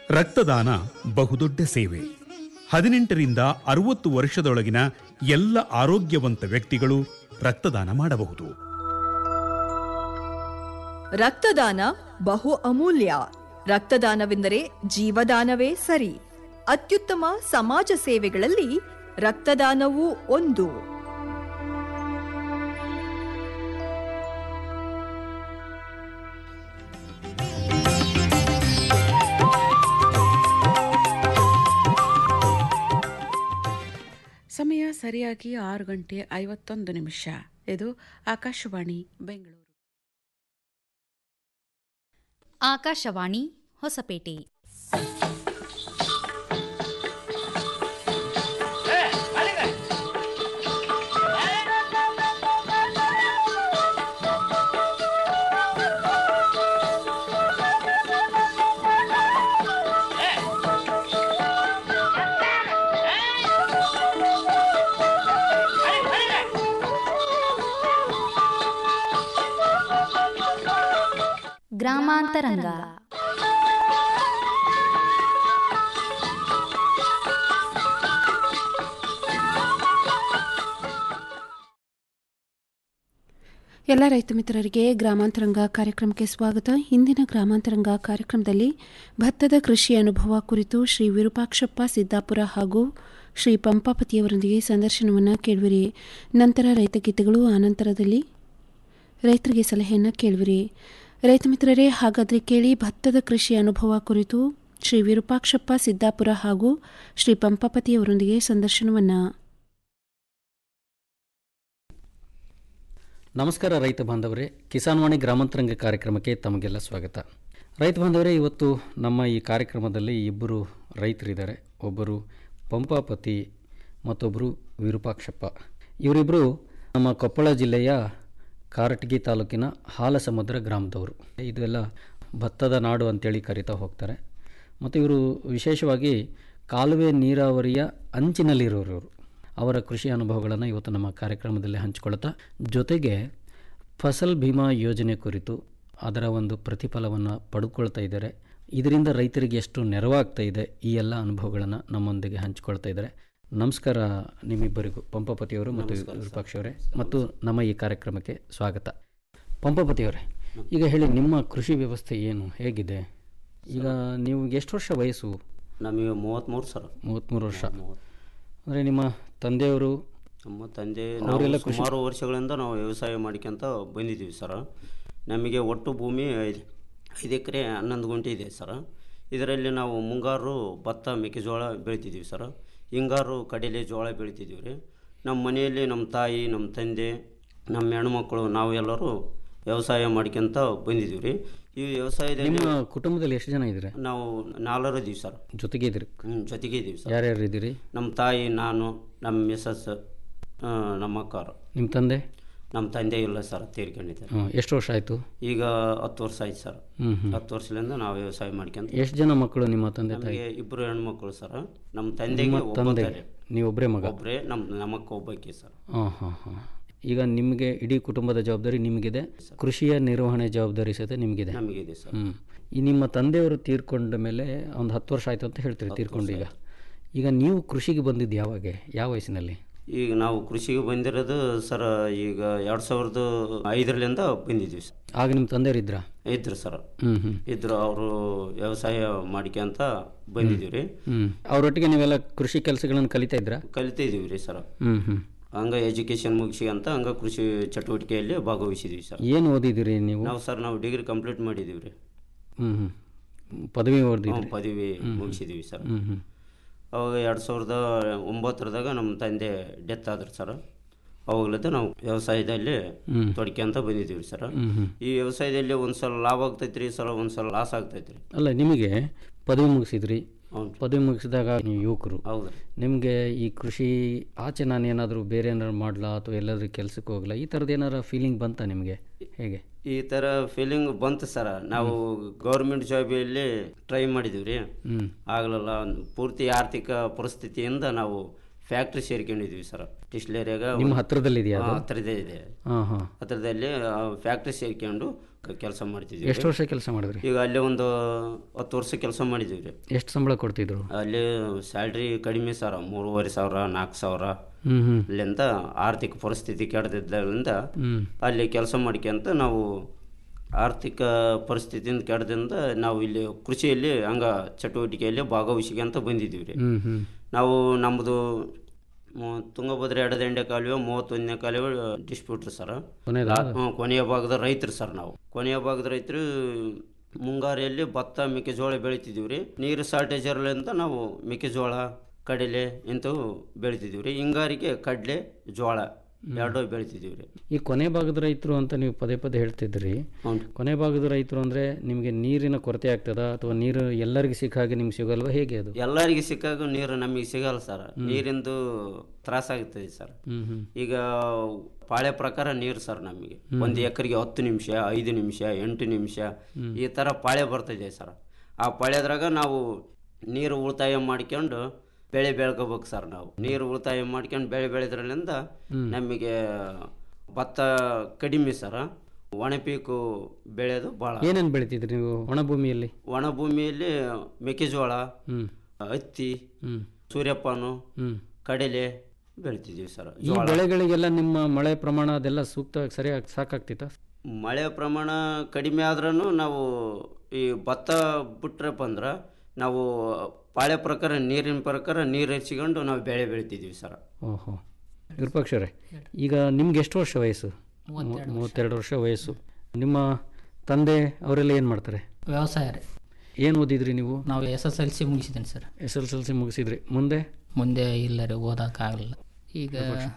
ರಕ್ತದಾನ ಬಹುದೊಡ್ಡ ಸೇವೆ ಹದಿನೆಂಟರಿಂದ ಅರವತ್ತು ವರ್ಷದೊಳಗಿನ ಎಲ್ಲ ಆರೋಗ್ಯವಂತ ವ್ಯಕ್ತಿಗಳು ರಕ್ತದಾನ ಮಾಡಬಹುದು ರಕ್ತದಾನ ಬಹು ಅಮೂಲ್ಯ ರಕ್ತದಾನವೆಂದರೆ ಜೀವದಾನವೇ ಸರಿ ಅತ್ಯುತ್ತಮ ಸಮಾಜ ಸೇವೆಗಳಲ್ಲಿ ರಕ್ತದಾನವೂ ಒಂದು ಸಮಯ ಸರಿಯಾಗಿ ಆರು ಗಂಟೆ ಐವತ್ತೊಂದು ನಿಮಿಷ ಇದು ಆಕಾಶವಾಣಿ ಬೆಂಗಳೂರು ಆಕಾಶವಾಣಿ ಹೊಸಪೇಟೆ ಗ್ರಾಮಾಂತರಂಗ ಎಲ್ಲ ರೈತ ಮಿತ್ರರಿಗೆ ಗ್ರಾಮಾಂತರಂಗ ಕಾರ್ಯಕ್ರಮಕ್ಕೆ ಸ್ವಾಗತ ಇಂದಿನ ಗ್ರಾಮಾಂತರಂಗ ಕಾರ್ಯಕ್ರಮದಲ್ಲಿ ಭತ್ತದ ಕೃಷಿ ಅನುಭವ ಕುರಿತು ಶ್ರೀ ವಿರೂಪಾಕ್ಷಪ್ಪ ಸಿದ್ದಾಪುರ ಹಾಗೂ ಶ್ರೀ ಪಂಪಾಪತಿಯವರೊಂದಿಗೆ ಸಂದರ್ಶನವನ್ನು ಕೇಳುವಿರಿ ನಂತರ ರೈತ ಗೀತೆಗಳು ಆನಂತರದಲ್ಲಿ ರೈತರಿಗೆ ಸಲಹೆಯನ್ನು ಕೇಳುವಿರಿ ರೈತ ಮಿತ್ರರೇ ಹಾಗಾದರೆ ಕೇಳಿ ಭತ್ತದ ಕೃಷಿ ಅನುಭವ ಕುರಿತು ಶ್ರೀ ವಿರೂಪಾಕ್ಷಪ್ಪ ಸಿದ್ದಾಪುರ ಹಾಗೂ ಶ್ರೀ ಪಂಪಾಪತಿಯವರೊಂದಿಗೆ ಸಂದರ್ಶನವನ್ನು ನಮಸ್ಕಾರ ರೈತ ಬಾಂಧವರೇ ಕಿಸಾನ್ ವಾಣಿ ಗ್ರಾಮಾಂತರಂಗ ಕಾರ್ಯಕ್ರಮಕ್ಕೆ ತಮಗೆಲ್ಲ ಸ್ವಾಗತ ರೈತ ಬಾಂಧವರೇ ಇವತ್ತು ನಮ್ಮ ಈ ಕಾರ್ಯಕ್ರಮದಲ್ಲಿ ಇಬ್ಬರು ರೈತರಿದ್ದಾರೆ ಒಬ್ಬರು ಪಂಪಾಪತಿ ಮತ್ತೊಬ್ಬರು ವಿರೂಪಾಕ್ಷಪ್ಪ ಇವರಿಬ್ಬರು ನಮ್ಮ ಕೊಪ್ಪಳ ಜಿಲ್ಲೆಯ ಕಾರಟಗಿ ತಾಲೂಕಿನ ಹಾಲಸಮುದ್ರ ಗ್ರಾಮದವರು ಇದೆಲ್ಲ ಭತ್ತದ ನಾಡು ಅಂತೇಳಿ ಕರಿತಾ ಹೋಗ್ತಾರೆ ಮತ್ತು ಇವರು ವಿಶೇಷವಾಗಿ ಕಾಲುವೆ ನೀರಾವರಿಯ ಅಂಚಿನಲ್ಲಿರೋರು ಇವರು ಅವರ ಕೃಷಿ ಅನುಭವಗಳನ್ನು ಇವತ್ತು ನಮ್ಮ ಕಾರ್ಯಕ್ರಮದಲ್ಲಿ ಹಂಚಿಕೊಳ್ತಾ ಜೊತೆಗೆ ಫಸಲ್ ಭೀಮಾ ಯೋಜನೆ ಕುರಿತು ಅದರ ಒಂದು ಪ್ರತಿಫಲವನ್ನು ಪಡೆದುಕೊಳ್ತಾ ಇದ್ದಾರೆ ಇದರಿಂದ ರೈತರಿಗೆ ಎಷ್ಟು ನೆರವಾಗ್ತಾ ಇದೆ ಈ ಎಲ್ಲ ಅನುಭವಗಳನ್ನು ನಮ್ಮೊಂದಿಗೆ ಹಂಚಿಕೊಳ್ತಾ ಇದ್ದಾರೆ ನಮಸ್ಕಾರ ನಿಮ್ಮಿಬ್ಬರಿಗೂ ಪಂಪಪತಿಯವರು ಮತ್ತು ವಿರೂಪಾಕ್ಷವರೇ ಮತ್ತು ನಮ್ಮ ಈ ಕಾರ್ಯಕ್ರಮಕ್ಕೆ ಸ್ವಾಗತ ಪಂಪಪತಿಯವರೇ ಈಗ ಹೇಳಿ ನಿಮ್ಮ ಕೃಷಿ ವ್ಯವಸ್ಥೆ ಏನು ಹೇಗಿದೆ ಈಗ ನೀವು ಎಷ್ಟು ವರ್ಷ ವಯಸ್ಸು ನಮಗೆ ಮೂವತ್ತ್ಮೂರು ಸರ್ ಮೂವತ್ತ್ಮೂರು ವರ್ಷ ಅಂದರೆ ನಿಮ್ಮ ತಂದೆಯವರು ನಮ್ಮ ತಂದೆ ಅವರೆಲ್ಲ ನಾವು ಸುಮಾರು ವರ್ಷಗಳಿಂದ ನಾವು ವ್ಯವಸಾಯ ಮಾಡ್ಕೊಂತ ಬಂದಿದ್ದೀವಿ ಸರ ನಮಗೆ ಒಟ್ಟು ಭೂಮಿ ಐದು ಐದು ಎಕರೆ ಹನ್ನೊಂದು ಗುಂಟೆ ಇದೆ ಸರ ಇದರಲ್ಲಿ ನಾವು ಮುಂಗಾರು ಭತ್ತ ಮೆಕ್ಕೆಜೋಳ ಬೆಳಿತಿದ್ದೀವಿ ಸರ ಹಿಂಗಾರು ಕಡಲೆ ಜೋಳ ಬೆಳಿತಿದ್ದೀವಿ ರೀ ನಮ್ಮ ಮನೆಯಲ್ಲಿ ನಮ್ಮ ತಾಯಿ ನಮ್ಮ ತಂದೆ ನಮ್ಮ ಹೆಣ್ಮಕ್ಳು ನಾವು ಎಲ್ಲರೂ ವ್ಯವಸಾಯ ಮಾಡ್ಕೊಂತ ಬಂದಿದ್ದೀವಿ ರೀ ಈ ವ್ಯವಸಾಯದಲ್ಲಿ ನಿಮ್ಮ ಕುಟುಂಬದಲ್ಲಿ ಎಷ್ಟು ಜನ ಇದ್ದೀರಿ ನಾವು ನಾಲ್ವರು ಇದ್ದೀವಿ ಸರ್ ಜೊತೆಗೆ ಇದ್ದೀರಿ ಹ್ಞೂ ಜೊತೆಗೆ ಇದ್ದೀವಿ ಸರ್ ಯಾರ್ಯಾರು ಇದ್ದೀರಿ ನಮ್ಮ ತಾಯಿ ನಾನು ನಮ್ಮ ಮಿಸಸ್ ಆ, ನಮ್ಮ ಅಕ್ಕಾರು ನಿಮ್ಮ ತಂದೆ ನಮ್ಮ ತಂದೆ ಇಲ್ಲ ಸರ್ ತೀರ್ಕೊಂಡಿದ್ದಾರೆ ಹ್ಮ್, ಎಷ್ಟು ವರ್ಷ ಆಯಿತು ಈಗ ಹತ್ತು ವರ್ಷ ಆಯ್ತು ಸರ್ ಹ್ಞೂ ಹ್ಞೂ ಹತ್ತು ವರ್ಷದಿಂದ ನಾವು ವ್ಯವಸಾಯ ಮಾಡ್ಕೊಂತ ಎಷ್ಟು ಜನ ಮಕ್ಕಳು ನಿಮ್ಮ ತಂದೆ ತಾಯಿ ನಮಗೆ ಇಬ್ಬರು ಹೆಣ್ಮಕ್ಳು ಸರ್ ನಮ್ಮ ತಂದೆಗೆ ನಿಮ್ಮ ತಂದೆ ಒಬ್ಬ ನೀವೊಬ್ಬರೇ ಮಗ ಒಬ್ಬರೇ ನಮ್ಮ ನಮ್ಮಕ್ಕ ಒಬ್ಬಕ್ಕೆ ಸರ್ ಹಾಂ ಹಾಂ ಹಾಂ ಈಗ ನಿಮಗೆ ಇಡೀ ಕುಟುಂಬದ ಜವಾಬ್ದಾರಿ ನಿಮಗಿದೆ ಕೃಷಿಯ ನಿರ್ವಹಣೆ ಜವಾಬ್ದಾರಿ ಸಹಿತ ನಿಮಗಿದೆ ನಮಗಿದೆ ಸರ್ ಹ್ಞೂ ಈ ನಿಮ್ಮ ತಂದೆಯವರು ತೀರ್ಕೊಂಡ ಮೇಲೆ ಒಂದು ಹತ್ತು ವರ್ಷ ಆಯಿತು ಅಂತ ಹೇಳ್ತೀರಿ ತೀರ್ಕೊಂಡು ಈಗ ಈಗ ನೀವು ಕೃಷಿಗೆ ಬಂದಿದ್ದು ಯಾವಾಗ ಯಾವ ವಯಸ್ಸಿನಲ್ಲಿ ಈಗ ನಾವು ಕೃಷಿಗೆ ಬಂದಿರೋದು ಸರ್ ಈಗ ಎರಡು ಸಾವಿರದ ಐದರಲ್ಲಿಂದ ಬಂದಿದ್ದೀವಿ ಸರ್ ಆಗ ನಿಮ್ಮ ತಂದೆಯವರು ಇದ್ರಾ ಇದ್ರು ಸರ್ ಹ್ಞೂ ಹ್ಞೂ ಇದ್ರು ಅವರು ವ್ಯವಸಾಯ ಮಾಡ್ಕೊಂತ ಬಂದಿದ್ದೀವಿ ರೀ ಹ್ಞೂ ಅವರೊಟ್ಟಿಗೆ ನೀವೆಲ್ಲ ಕೃಷಿ ಕೆಲಸಗಳನ್ನು ಕಲಿತಾ ಇದ್ರಾ ಕಲಿತಿದ್ದೀವಿ ರೀ ಸರ್ ಹ್ಞೂ ಹ್ಞೂ ಹಂಗ ಎಜುಕೇಶನ್ ಮುಗಿಸಿ ಅಂತ ಹಂಗ ಕೃಷಿ ಚಟುವಟಿಕೆಯಲ್ಲಿ ಭಾಗವಹಿಸಿದ್ದೀವಿ ಸರ್ ಏನು ಓದಿದ್ದೀರಿ ನೀವು ನಾವು ಸರ್ ನಾವು ಡಿಗ್ರಿ ಕಂಪ್ಲೀಟ್ ಮಾಡಿದ್ದೀವಿ ರೀ ಹ್ಞೂ ಹ್ಞೂ ಪದವಿ ಓದಿದ್ರಿ ನಾವು ಪದವಿ ಮುಗಿಸಿದ್ದೀವಿ ಸರ್ ಹ್ಞೂ ಹ್ಞೂ ಅವಾಗ ಎರಡು ಸಾವಿರದ ಒಂಬತ್ತರದಾಗ ನಮ್ಮ ತಂದೆ ಡೆತ್ ಆದ್ರು ಸರ್ ಅವಾಗಲದ್ದು ನಾವು ವ್ಯವಸಾಯದಲ್ಲಿ ತೊಡ್ಕೊಂತ ಬಂದಿದ್ದೀವಿ ಸರ್ ಈ ವ್ಯವಸಾಯದಲ್ಲಿ ಒಂದು ಸಲ ಲಾಭ ಆಗ್ತೈತ್ರಿ ಸಲ ಒಂದು ಸಲ ಲಾಸ್ ಆಗ್ತೈತ್ರಿ ಅಲ್ಲ ನಿಮಗೆ ಪದವಿ ಮುಗಿಸಿದ್ರಿ ಹೌದು ಪದವಿ ಮುಗಿಸಿದಾಗ ನೀವು ಯುವಕರು ಹೌದು ನಿಮಗೆ ಈ ಕೃಷಿ ಆಚೆ ನಾನು ಏನಾದರೂ ಬೇರೆ ಏನಾದ್ರು ಮಾಡಲಾ ಅಥವಾ ಎಲ್ಲಾದ್ರೂ ಕೆಲಸಕ್ಕೆ ಹೋಗ್ಲಾ ಈ ಥರದ್ದು ಏನಾರ ಫೀಲಿಂಗ್ ಬಂತಾ ನಿಮಗೆ ಹೇಗೆ ಈ ಥರ ಫೀಲಿಂಗ್ ಬಂತು ಸರ ನಾವು ಗೌರ್ಮೆಂಟ್ ಜಾಬಿಯಲ್ಲಿ ಟ್ರೈ ಮಾಡಿದ್ದೀವಿ ರೀ ಹ್ಞೂ ಆಗಲಿಲ್ಲ ಪೂರ್ತಿ ಆರ್ಥಿಕ ಪರಿಸ್ಥಿತಿಯಿಂದ ನಾವು ಫ್ಯಾಕ್ಟ್ರಿ ಸೇರ್ಕೊಂಡಿದ್ವಿ ಸರ್ ಟಿಸ್ಲೇರಿಯಾಗ ನಿಮ್ಮ ಹತ್ರದಲ್ಲಿದೆಯಾ ಅದು ಹತ್ರದೇ ಇದೆ ಹಾಂ ಹಾಂ ಹತ್ರದಲ್ಲಿ ಫ್ಯಾಕ್ಟ್ರಿ ಸೇರ್ಕೊಂಡು ಕೆಲಸ ಮಾಡ್ತಿದ್ವಿ ಎಷ್ಟು ವರ್ಷ ಕೆಲಸ ಮಾಡಿದ್ರಿ ಈಗ ಅಲ್ಲಿ ಒಂದು ಹತ್ತು ವರ್ಷ ಕೆಲಸ ಮಾಡಿದ್ದೀವಿ ರೀ ಎಷ್ಟು ಸಂಬಳ ಕೊಡ್ತಿದ್ರು ಅಲ್ಲಿ ಸ್ಯಾಲ್ರಿ ಕಡಿಮೆ ಸರ್ ಮೂರುವರೆ ಸಾವಿರ ನಾಲ್ಕು ಸಾವಿರ ಹ್ಮ್ ಹ್ಮ್ ಅಲ್ಲಿಂದ ಆರ್ಥಿಕ ಪರಿಸ್ಥಿತಿ ಕೆಡದಿದ್ದರಿಂದ ಹ್ಮ್ ಅಲ್ಲಿ ಕೆಲಸ ಮಾಡ್ಕೊಂತ ನಾವು ಆರ್ಥಿಕ ಪರಿಸ್ಥಿತಿಯಿಂದ ಕೆಡದಿಂದ ನಾವು ಇಲ್ಲಿ ಕೃಷಿಯಲ್ಲಿ ಹಂಗ ಚಟುವಟಿಕೆಯಲ್ಲಿ ಭಾಗವಹಿಸ್ಕೊಂತ ಬಂದಿದ್ದೀವಿ ರೀ ಹ್ಮ್ ಹ್ಮ್ ನಾವು ನಮ್ಮದು ಮು- ತುಂಗಭದ್ರಾ ಎಡದಂಡೆ ಕಾಲುವೆ ಮೂವತ್ತೊಂದನೇ ಕಾಲುವೆ ಡಿಸ್ಪ್ಯೂಟ್ರ್ ಸರ್ ಕೊನೆಯದಾ? ಹ್ಞೂ ಕೊನೆಯ ಭಾಗದ ರೈತರು ಸರ್ ನಾವು ಕೊನೆಯ ಭಾಗದ ರೈತರು ಮುಂಗಾರಿಯಲ್ಲಿ ಭತ್ತ ಮೆಕ್ಕೆಜೋಳ ಬೆಳಿತಿದ್ದೀವಿ ರೀ ನೀರು ಶಾರ್ಟೇಜ್ ಇರಲಿಂದ ನಾವು ಮೆಕ್ಕೆಜೋಳ ಕಡಲೆ ಇಂಥವು ಬೆಳಿತಿದ್ದೀವಿ ರೀ ಹಿಂಗಾರಿಗೆ ಕಡಲೆ ಜೋಳ ಎರಡು ಬೆಳಿತಿದ್ದೀವಿ ರೀ ಈ ಕೊನೆ ಭಾಗದ ರೈತರು ಅಂತ ನೀವು ಪದೇ ಪದೇ ಹೇಳ್ತಿದ್ರಿ ಹ್ಞೂ ಕೊನೆ ಭಾಗದ ರೈತರು ಅಂದ್ರೆ ನಿಮಗೆ ನೀರಿನ ಕೊರತೆ ಆಗ್ತದ ಅಥವಾ ನೀರು ಎಲ್ಲರಿಗೂ ಸಿಕ್ಕ ಹಾಗೆ ನಿಮ್ಗೆ ಸಿಗಲ್ವಾ ಹೇಗೆ ಅದು ಎಲ್ಲರಿಗೆ ಸಿಕ್ಕಾಗ ನೀರು ನಮಗೆ ಸಿಗಲ್ಲ ಸರ್ ನೀರಿಂದು ತ್ರಾಸಾಗುತ್ತದೆ ಸರ್ ಹ್ಮ್ ಹ್ಮ್ ಈಗ ಪಾಳೆ ಪ್ರಕಾರ ನೀರು ಸರ್ ನಮಗೆ ಒಂದು ಎಕರೆಗೆ ಹತ್ತು ನಿಮಿಷ ಐದು ನಿಮಿಷ ಎಂಟು ನಿಮಿಷ ಈ ಥರ ಪಾಳೆ ಬರ್ತಿದೆ ಸರ್ ಆ ಪಾಳೆದ್ರಾಗ ನಾವು ನೀರು ಉಳಿತಾಯ ಮಾಡ್ಕೊಂಡು ಬೆಳೆ ಬೆಳ್ಕೋಬೇಕು ಸರ್ ನಾವು ನೀರು ಉಳಿತಾಯ ಮಾಡ್ಕೊಂಡು ಬೆಳೆ ಬೆಳೆದ್ರಲ್ಲಿಂದ ನಮಗೆ ಭತ್ತ ಕಡಿಮೆ ಸರ ಒಣಪೀಕು ಬೆಳೆಯೋದು ಭಾಳ ಏನೇನು ಬೆಳಿತಿದ್ರಿ ನೀವು ಒಣ ಭೂಮಿಯಲ್ಲಿ ಒಣ ಭೂಮಿಯಲ್ಲಿ ಮೆಕ್ಕೆಜೋಳ ಹ್ಮ್ ಹತ್ತಿ ಹ್ಮ್ ಸೂರ್ಯಪಾನು ಹ್ಮ್ ಕಡಲೆ ಬೆಳಿತಿದ್ದೀವಿ ಸರ್ ಈ ಬೆಳೆಗಳಿಗೆಲ್ಲ ನಿಮ್ಮ ಮಳೆ ಪ್ರಮಾಣ ಅದೆಲ್ಲ ಸೂಕ್ತವಾಗಿ ಸರಿಯಾಗಿ ಸಾಕಾಗ್ತಿತ್ತ ಮಳೆ ಪ್ರಮಾಣ ಕಡಿಮೆ ಆದ್ರೂ ನಾವು ಈ ಭತ್ತ ಬಿಟ್ರಪ್ಪ ಅಂದ್ರೆ ನಾವು ಪಾಳೆ ಪ್ರಕಾರ ನೀರಿನ ಪ್ರಕಾರ ನೀರು ಹಚ್ಕೊಂಡು ನಾವು ಬೆಳೆ ಬೆಳಿತಿದ್ದೀವಿ ಸರ್ ಓಹೋ ವಿರೂಪಾಕ್ಷರೇ ಈಗ ನಿಮ್ಗೆ ಎಷ್ಟು ವರ್ಷ ವಯಸ್ಸು ಮೂ- ಮೂವತ್ತೆರಡು ವರ್ಷ ವಯಸ್ಸು ನಿಮ್ಮ ತಂದೆ ಅವರೆಲ್ಲ ಏನು ಮಾಡ್ತಾರೆ ವ್ಯವಸಾಯ ರೀ ಏನು ಓದಿದ್ರಿ ನೀವು ನಾವು ಎಸ್ ಎಸ್ ಎಲ್ ಸಿ ಮುಗಿಸಿದ್ದೀನಿ sir S L L C ಮುಗಿಸಿದ್ರಿ ಮುಂದೆ ಮುಂದೆ ಇಲ್ಲ ರೀ ಓದೋಕ್ಕಾಗಲಿಲ್ಲ ಈಗ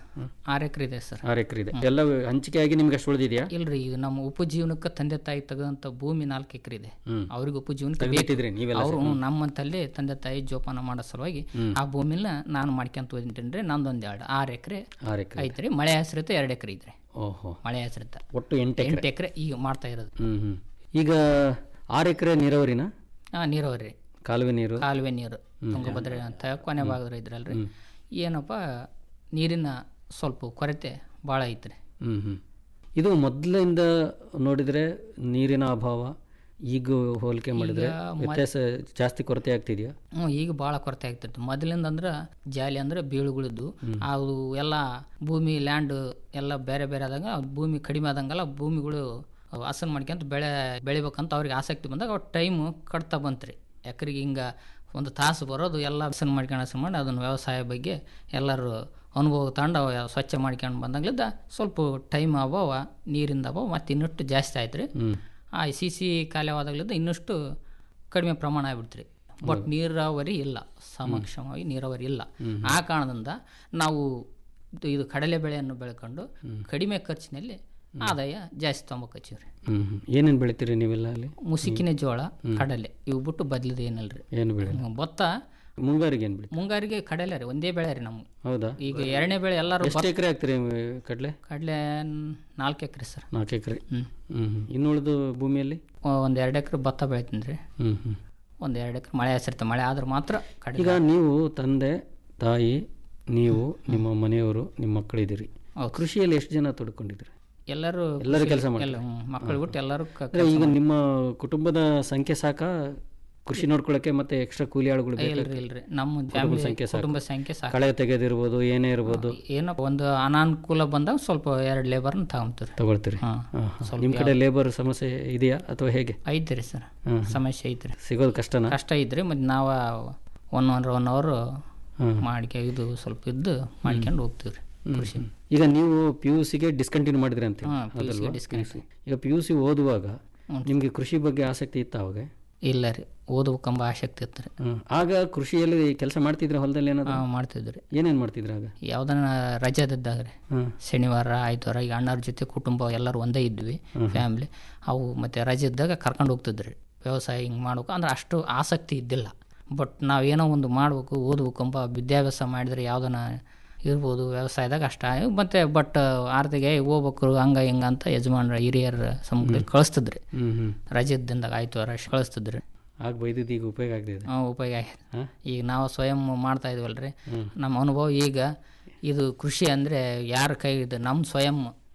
ಆರು ಎಕರೆ ಇದೆ ಸರ್ ಆರು ಎಕರೆ ಇದೆ ಎಲ್ಲ ಹಂಚಿಕೆಯಾಗಿ ನಿಮ್ಗೆ ಅಷ್ಟು ಉಳಿದಿದೆಯಾ ಇಲ್ರಿ ಈಗ ನಮ್ಮ ಉಪಜೀವನಕ್ಕೆ ತಂದೆ ತಾಯಿ ತೆಗೆದಂಥ ಭೂಮಿ ನಾಲ್ಕು ಎಕರೆ ಇದೆ ಹ್ಮ್. ಅವ್ರಿಗೆ ಉಪಜೀವನಕ್ಕೆ ತೆಗ್ದಿಟ್ಟಿದ್ರಿ ನೀವೆಲ್ಲ ಅವರು ನಮ್ಮಂತಲ್ಲಿ ತಂದೆ ತಾಯಿ ಜೋಪಾನ ಮಾಡೋ ಸಲುವಾಗಿ ಆ ಭೂಮಿನ ನಾನು ಮಾಡ್ಕೊಂತ ಹೋಗಿದ್ದೀನಿ ರೀ ನಂದೊಂದು ಎರಡು ಆರು ಎಕರೆ ಆರು ಎಕರೆ ಐತ್ರಿ ಮಳೆ ಹೆಸರಿತ ಎರಡು ಎಕರೆ ಇದ್ರಿ ಓಹೋ ಮಳೆ ಹೆಸರಿತ ಒಟ್ಟು ಎಂಟು ಎಕರೆ ಎಂಟು ಎಕರೆ ಈಗ ಮಾಡ್ತಾ ಇರೋದು ಹ್ಮ್ ಹ್ಮ್ ಈಗ ಆರು ಎಕರೆ ನೀರಾವರಿನ ಹಾಂ ನೀರಾವರಿ ರೀ ಕಾಲುವೆ ನೀರು ಕಾಲುವೆ ನೀರು ತುಂಗಭದ್ರಾ ಅಂತ ಕೊನೆ ಭಾಗದ ಇದ್ರಲ್ರಿ ಏನಪ್ಪ ನೀರಿನ ಸ್ವಲ್ಪ ಕೊರತೆ ಭಾಳ ಐತ್ರಿ ಹ್ಮ್ ಹ್ಮ್ ಇದು ಮೊದಲಿಂದ ನೋಡಿದ್ರೆ ನೀರಿನ ಅಭಾವ ಈಗ ಹೋಲಿಕೆ ಮಾಡಿದ್ರೆ ವ್ಯತ್ಯಾಸ ಜಾಸ್ತಿ ಕೊರತೆ ಆಗ್ತಿದೆಯಾ ಹ್ಞೂ ಈಗ ಭಾಳ ಕೊರತೆ ಆಗ್ತಿತ್ತು ಮೊದಲಿಂದ ಅಂದ್ರೆ ಜಾಲಿ ಅಂದ್ರೆ ಬೀಳುಗಳಿದ್ದು ಅದು ಎಲ್ಲ ಭೂಮಿ ಲ್ಯಾಂಡ್ ಎಲ್ಲ ಬೇರೆ ಬೇರೆ ಆದಾಗ ಅವ್ ಭೂಮಿ ಕಡಿಮೆ ಆದಂಗೆಲ್ಲ ಭೂಮಿಗಳು ಅವು ಹಸನ್ ಮಾಡ್ಕೊಂತ ಬೆಳೆ ಬೆಳಿಬೇಕಂತ ಅವ್ರಿಗೆ ಆಸಕ್ತಿ ಬಂದಾಗ ಅವ್ರ ಟೈಮು ಕಟ್ತಾ ಬಂತ್ರಿ ಎಕರೆಗೆ ಹಿಂಗೆ ಒಂದು ತಾಸು ಬರೋದು ಎಲ್ಲ ಹಸನ್ ಮಾಡ್ಕೊಂಡು ಹಸನ್ ಮಾಡಿ ಅದನ್ನು ವ್ಯವಸಾಯ ಬಗ್ಗೆ ಎಲ್ಲರೂ ಅನುಭವ ತಗೊಂಡು ಅವ ಸ್ವಚ್ಛ ಮಾಡ್ಕೊಂಡು ಬಂದಾಗ್ಲಿದ್ದ ಸ್ವಲ್ಪ ಟೈಮ್ ಅಭಾವ ನೀರಿಂದ ಅಭಾವ ಮತ್ತು ಇನ್ನಷ್ಟು ಜಾಸ್ತಿ ಆಯ್ತು ರೀ ಆ ಸಿ ಸಿ ಕಾಲವಾದಾಗ್ಲಿದ್ದ ಇನ್ನಷ್ಟು ಕಡಿಮೆ ಪ್ರಮಾಣ ಆಗ್ಬಿಡ್ತ್ರಿ ಬಟ್ ನೀರಾವರಿ ಇಲ್ಲ ಸಮಕ್ಷಮವಾಗಿ ನೀರಾವರಿ ಇಲ್ಲ ಆ ಕಾರಣದಿಂದ ನಾವು ಇದು- ಇದು ಕಡಲೆ ಬೆಳೆಯನ್ನು ಬೆಳ್ಕೊಂಡು ಕಡಿಮೆ ಖರ್ಚಿನಲ್ಲಿ ಆದಾಯ ಜಾಸ್ತಿ ತೊಗೊಂಬಕಚ್ಚಿವ್ರಿ ಹ್ಮ್ ಹ್ಮ್ ಏನೇನು ಬೆಳಿತೀರಿ ನೀವೆಲ್ಲ ಅಲ್ಲಿ ಮುಸುಕಿನ ಜೋಳ ಕಡಲೆ ಇವು ಬಿಟ್ಟು ಬದ್ಲದ ಏನಲ್ರಿ ಏನು ಬೆಳೆ ಹ್ಮ್, ಭತ್ತ ಮುಂಗಾರಿಗೆ ಏನು ಬೆಳಿತೀರಿ ಮುಂಗಾರಿಗೆ ಕಡಲೆ ರೀ ಒಂದೇ ಬೆಳೆ ರೀ ನಮ್ಗೆ ಹೌದಾ ಈಗ ಎರಡನೇ ಬೆಳೆ ಎಲ್ಲರೂ ಎಷ್ಟು ಎಕರೆ ಹಾಕ್ತೀರಿ ಕಡಲೆ ಕಡಲೆ ನಾಲ್ಕು ಎಕರೆ ಸರ್ ನಾಲ್ಕು ಎಕರೆ ಹ್ಞೂ ಹ್ಮ್ ಹ್ಮ್ ಇನ್ನು ಉಳಿದು ಭೂಮಿಯಲ್ಲಿ ಒಂದು ಎರಡು ಎಕರೆ ಭತ್ತ ಬೆಳಿತೀನಿ ರೀ ಹ್ಮ್ ಹ್ಮ್ ಒಂದು ಎರಡು ಎಕರೆ ಮಳೆ ಹೆಸರಿರುತ್ತೆ ಮಳೆ ಆದ್ರೆ ಮಾತ್ರ ಕಡಲೆ ಈಗ ನೀವು ತಂದೆ ತಾಯಿ ನೀವು ನಿಮ್ಮ ಮನೆಯವರು ನಿಮ್ಮ ಮಕ್ಕಳಿದ್ದೀರಿ ಹೌದು. ಕೃಷಿಯಲ್ಲಿ ಎಷ್ಟು ಜನ ತೊಡ್ಕೊಂಡಿದ್ದೀರಿ ಎಲ್ಲರೂ ಎಲ್ಲರೂ ಕೆಲಸ ಎಲ್ಲ ಮಾಡ್ತಾರೆ ಹ್ಮ್, ಮಕ್ಕಳು ಬಿಟ್ಟು ಎಲ್ಲರೂ ಕ- ಅಂದ್ರೆ ಈಗ ನಿಮ್ಮ ಕುಟುಂಬದ ಸಂಖ್ಯೆ ಸಾಕ ಕೃಷಿ ನೋಡ್ಕೊಳ್ಳೋಕೆ ಮತ್ತೆ ಎಕ್ಸ್ಟ್ರಾ ಕೂಲಿ ಆಳುಗಳು ಬೇಕು ಇಲ್ರಿ ಇಲ್ರಿ ನಮ್ಮ ಫ್ಯಾಮಿಲಿ ಸಂಖ್ಯೆ ಸಾಕು. ಕುಟುಂಬ ಸಂಖ್ಯೆ ಸಾಕು ಕಳೆ ತೆಗೆದಿರ್ಬೋದು ಏನೇ ಇರ್ಬೋದು ಏನೋ ಒಂದು ಅನಾನುಕೂಲ ಬಂದಾಗ ಸ್ವಲ್ಪ ಎರಡು ಲೇಬರ್ನ ತಗೊಂತೀರಿ ತಗೊಳ್ತೀರಿ ಹಾಂ ಹಾ, ಹಾ. ನಿಮ್ಮ ಕಡೆ ಲೇಬರ್ ಸಮಸ್ಯೆ ಇದೆಯಾ ಅಥವಾ ಹೇಗೆ ಐತ್ರಿ ಸರ್ ಹ್ಮ್. ಸಮಸ್ಯೆ ಐತ್ರಿ ಸಿಗೋದು ಕಷ್ಟನಾ ಕಷ್ಟ ಐತ್ರಿ ಮತ್ತು ನಾವು ಒನ್ ಒನ್ ಒನ್ ಅವರ್ ಹ್ಮ್. ಮಾಡ್ಕೆ ಇದು ಸ್ವಲ್ಪ ಇದ್ದು ಮಾಡ್ಕೊಂಡು ಹೋಗ್ತೀವಿ ರೀ ಕೃಷಿ ಈಗ ನೀವು ಪಿ ಯು ಸಿಗೆ ಡಿಸ್ಕಂಟಿನ್ಯೂ ಮಾಡಿದ್ರಿ ಅಂತ ಹಾಂ ಪಿ ಯು ಸಿ ಡಿಸ್ಕನೆಕ್ಟ್ ಈಗ ಪಿ ಯು ಸಿ ಓದುವಾಗ ನಿಮಗೆ ಕೃಷಿ ಬಗ್ಗೆ ಆಸಕ್ತಿ ಇತ್ತ ಅವಾಗ ಇಲ್ಲ ರೀ ಓದ್ಬೇಕಂಬ ಆಸಕ್ತಿ ಇತ್ತು ರೀ ಹ್ಮ್. ಆಗ ಕೃಷಿಯಲ್ಲಿ ಕೆಲಸ ಮಾಡ್ತಿದ್ರೆ ಹೊಲದಲ್ಲಿ ಏನಾದ್ರು ಹಾಂ ಮಾಡ್ತಿದ್ವಿ ರೀ ಏನೇನು ಮಾಡ್ತಿದ್ರು ಆಗ ಯಾವ್ದನ ರಜಾದಿದ್ದಾಗ ರೀ ಹ್ಮ್. ಶನಿವಾರ ಆಯ್ತವಾರ ಈಗ ಅಣ್ಣವ್ರ ಜೊತೆ ಕುಟುಂಬ ಎಲ್ಲರೂ ಒಂದೇ ಇದ್ವಿ ಫ್ಯಾಮ್ಲಿ ಅವು ಮತ್ತು ರಜೆ ಇದ್ದಾಗ ಕರ್ಕೊಂಡು ಹೋಗ್ತಿದ್ರಿ ವ್ಯವಸಾಯ ಹಿಂಗೆ ಮಾಡ್ಬೇಕು ಅಂದ್ರೆ ಅಷ್ಟು ಆಸಕ್ತಿ ಇದ್ದಿಲ್ಲ ಬಟ್ ನಾವೇನೋ ಒಂದು ಮಾಡ್ಬೇಕು ಓದ್ಬೇಕು ಎಂಬ ವಿದ್ಯಾಭ್ಯಾಸ ಮಾಡಿದ್ರೆ ಯಾವ್ದನ ಇರ್ಬೋದು ವ್ಯವಸಾಯದಾಗ ಅಷ್ಟ ಮತ್ತು ಬಟ್ ಆರ್ತಿಗೆ ಹೋಗ್ಬೇಕು ಹಂಗ ಹಿಂಗ ಅಂತ ಯಜಮಾನ್ರ ಹಿರಿಯರ ಸಮ್ಮುಖದಲ್ಲಿ ಕಳಿಸ್ತಿದ್ರಿ ಹ್ಮ್ ಹ್ಮ್ ರಜೆ ಇದ್ದಿಂದಾಗ ಆಯ್ತವಾರ ಕಳಿಸ್ತಿದ್ರಿ ಆಗ ಬೈದಿದ್ದು ಈಗ ಉಪಯೋಗ ಆಗ್ತಿದೆ ಆ, ಉಪಯೋಗ ಆಗಿದೆ ಈಗ ನಾವು ಸ್ವಯಂ ಮಾಡ್ತಾ ಇದೀವಲ್ರಿ ನಮ್ಮ ಅನುಭವ ಈಗ ಇದು ಕೃಷಿ ಅಂದರೆ ಯಾರ ಕೈ ಇದು ನಮ್ಮ ಸ್ವಯಂ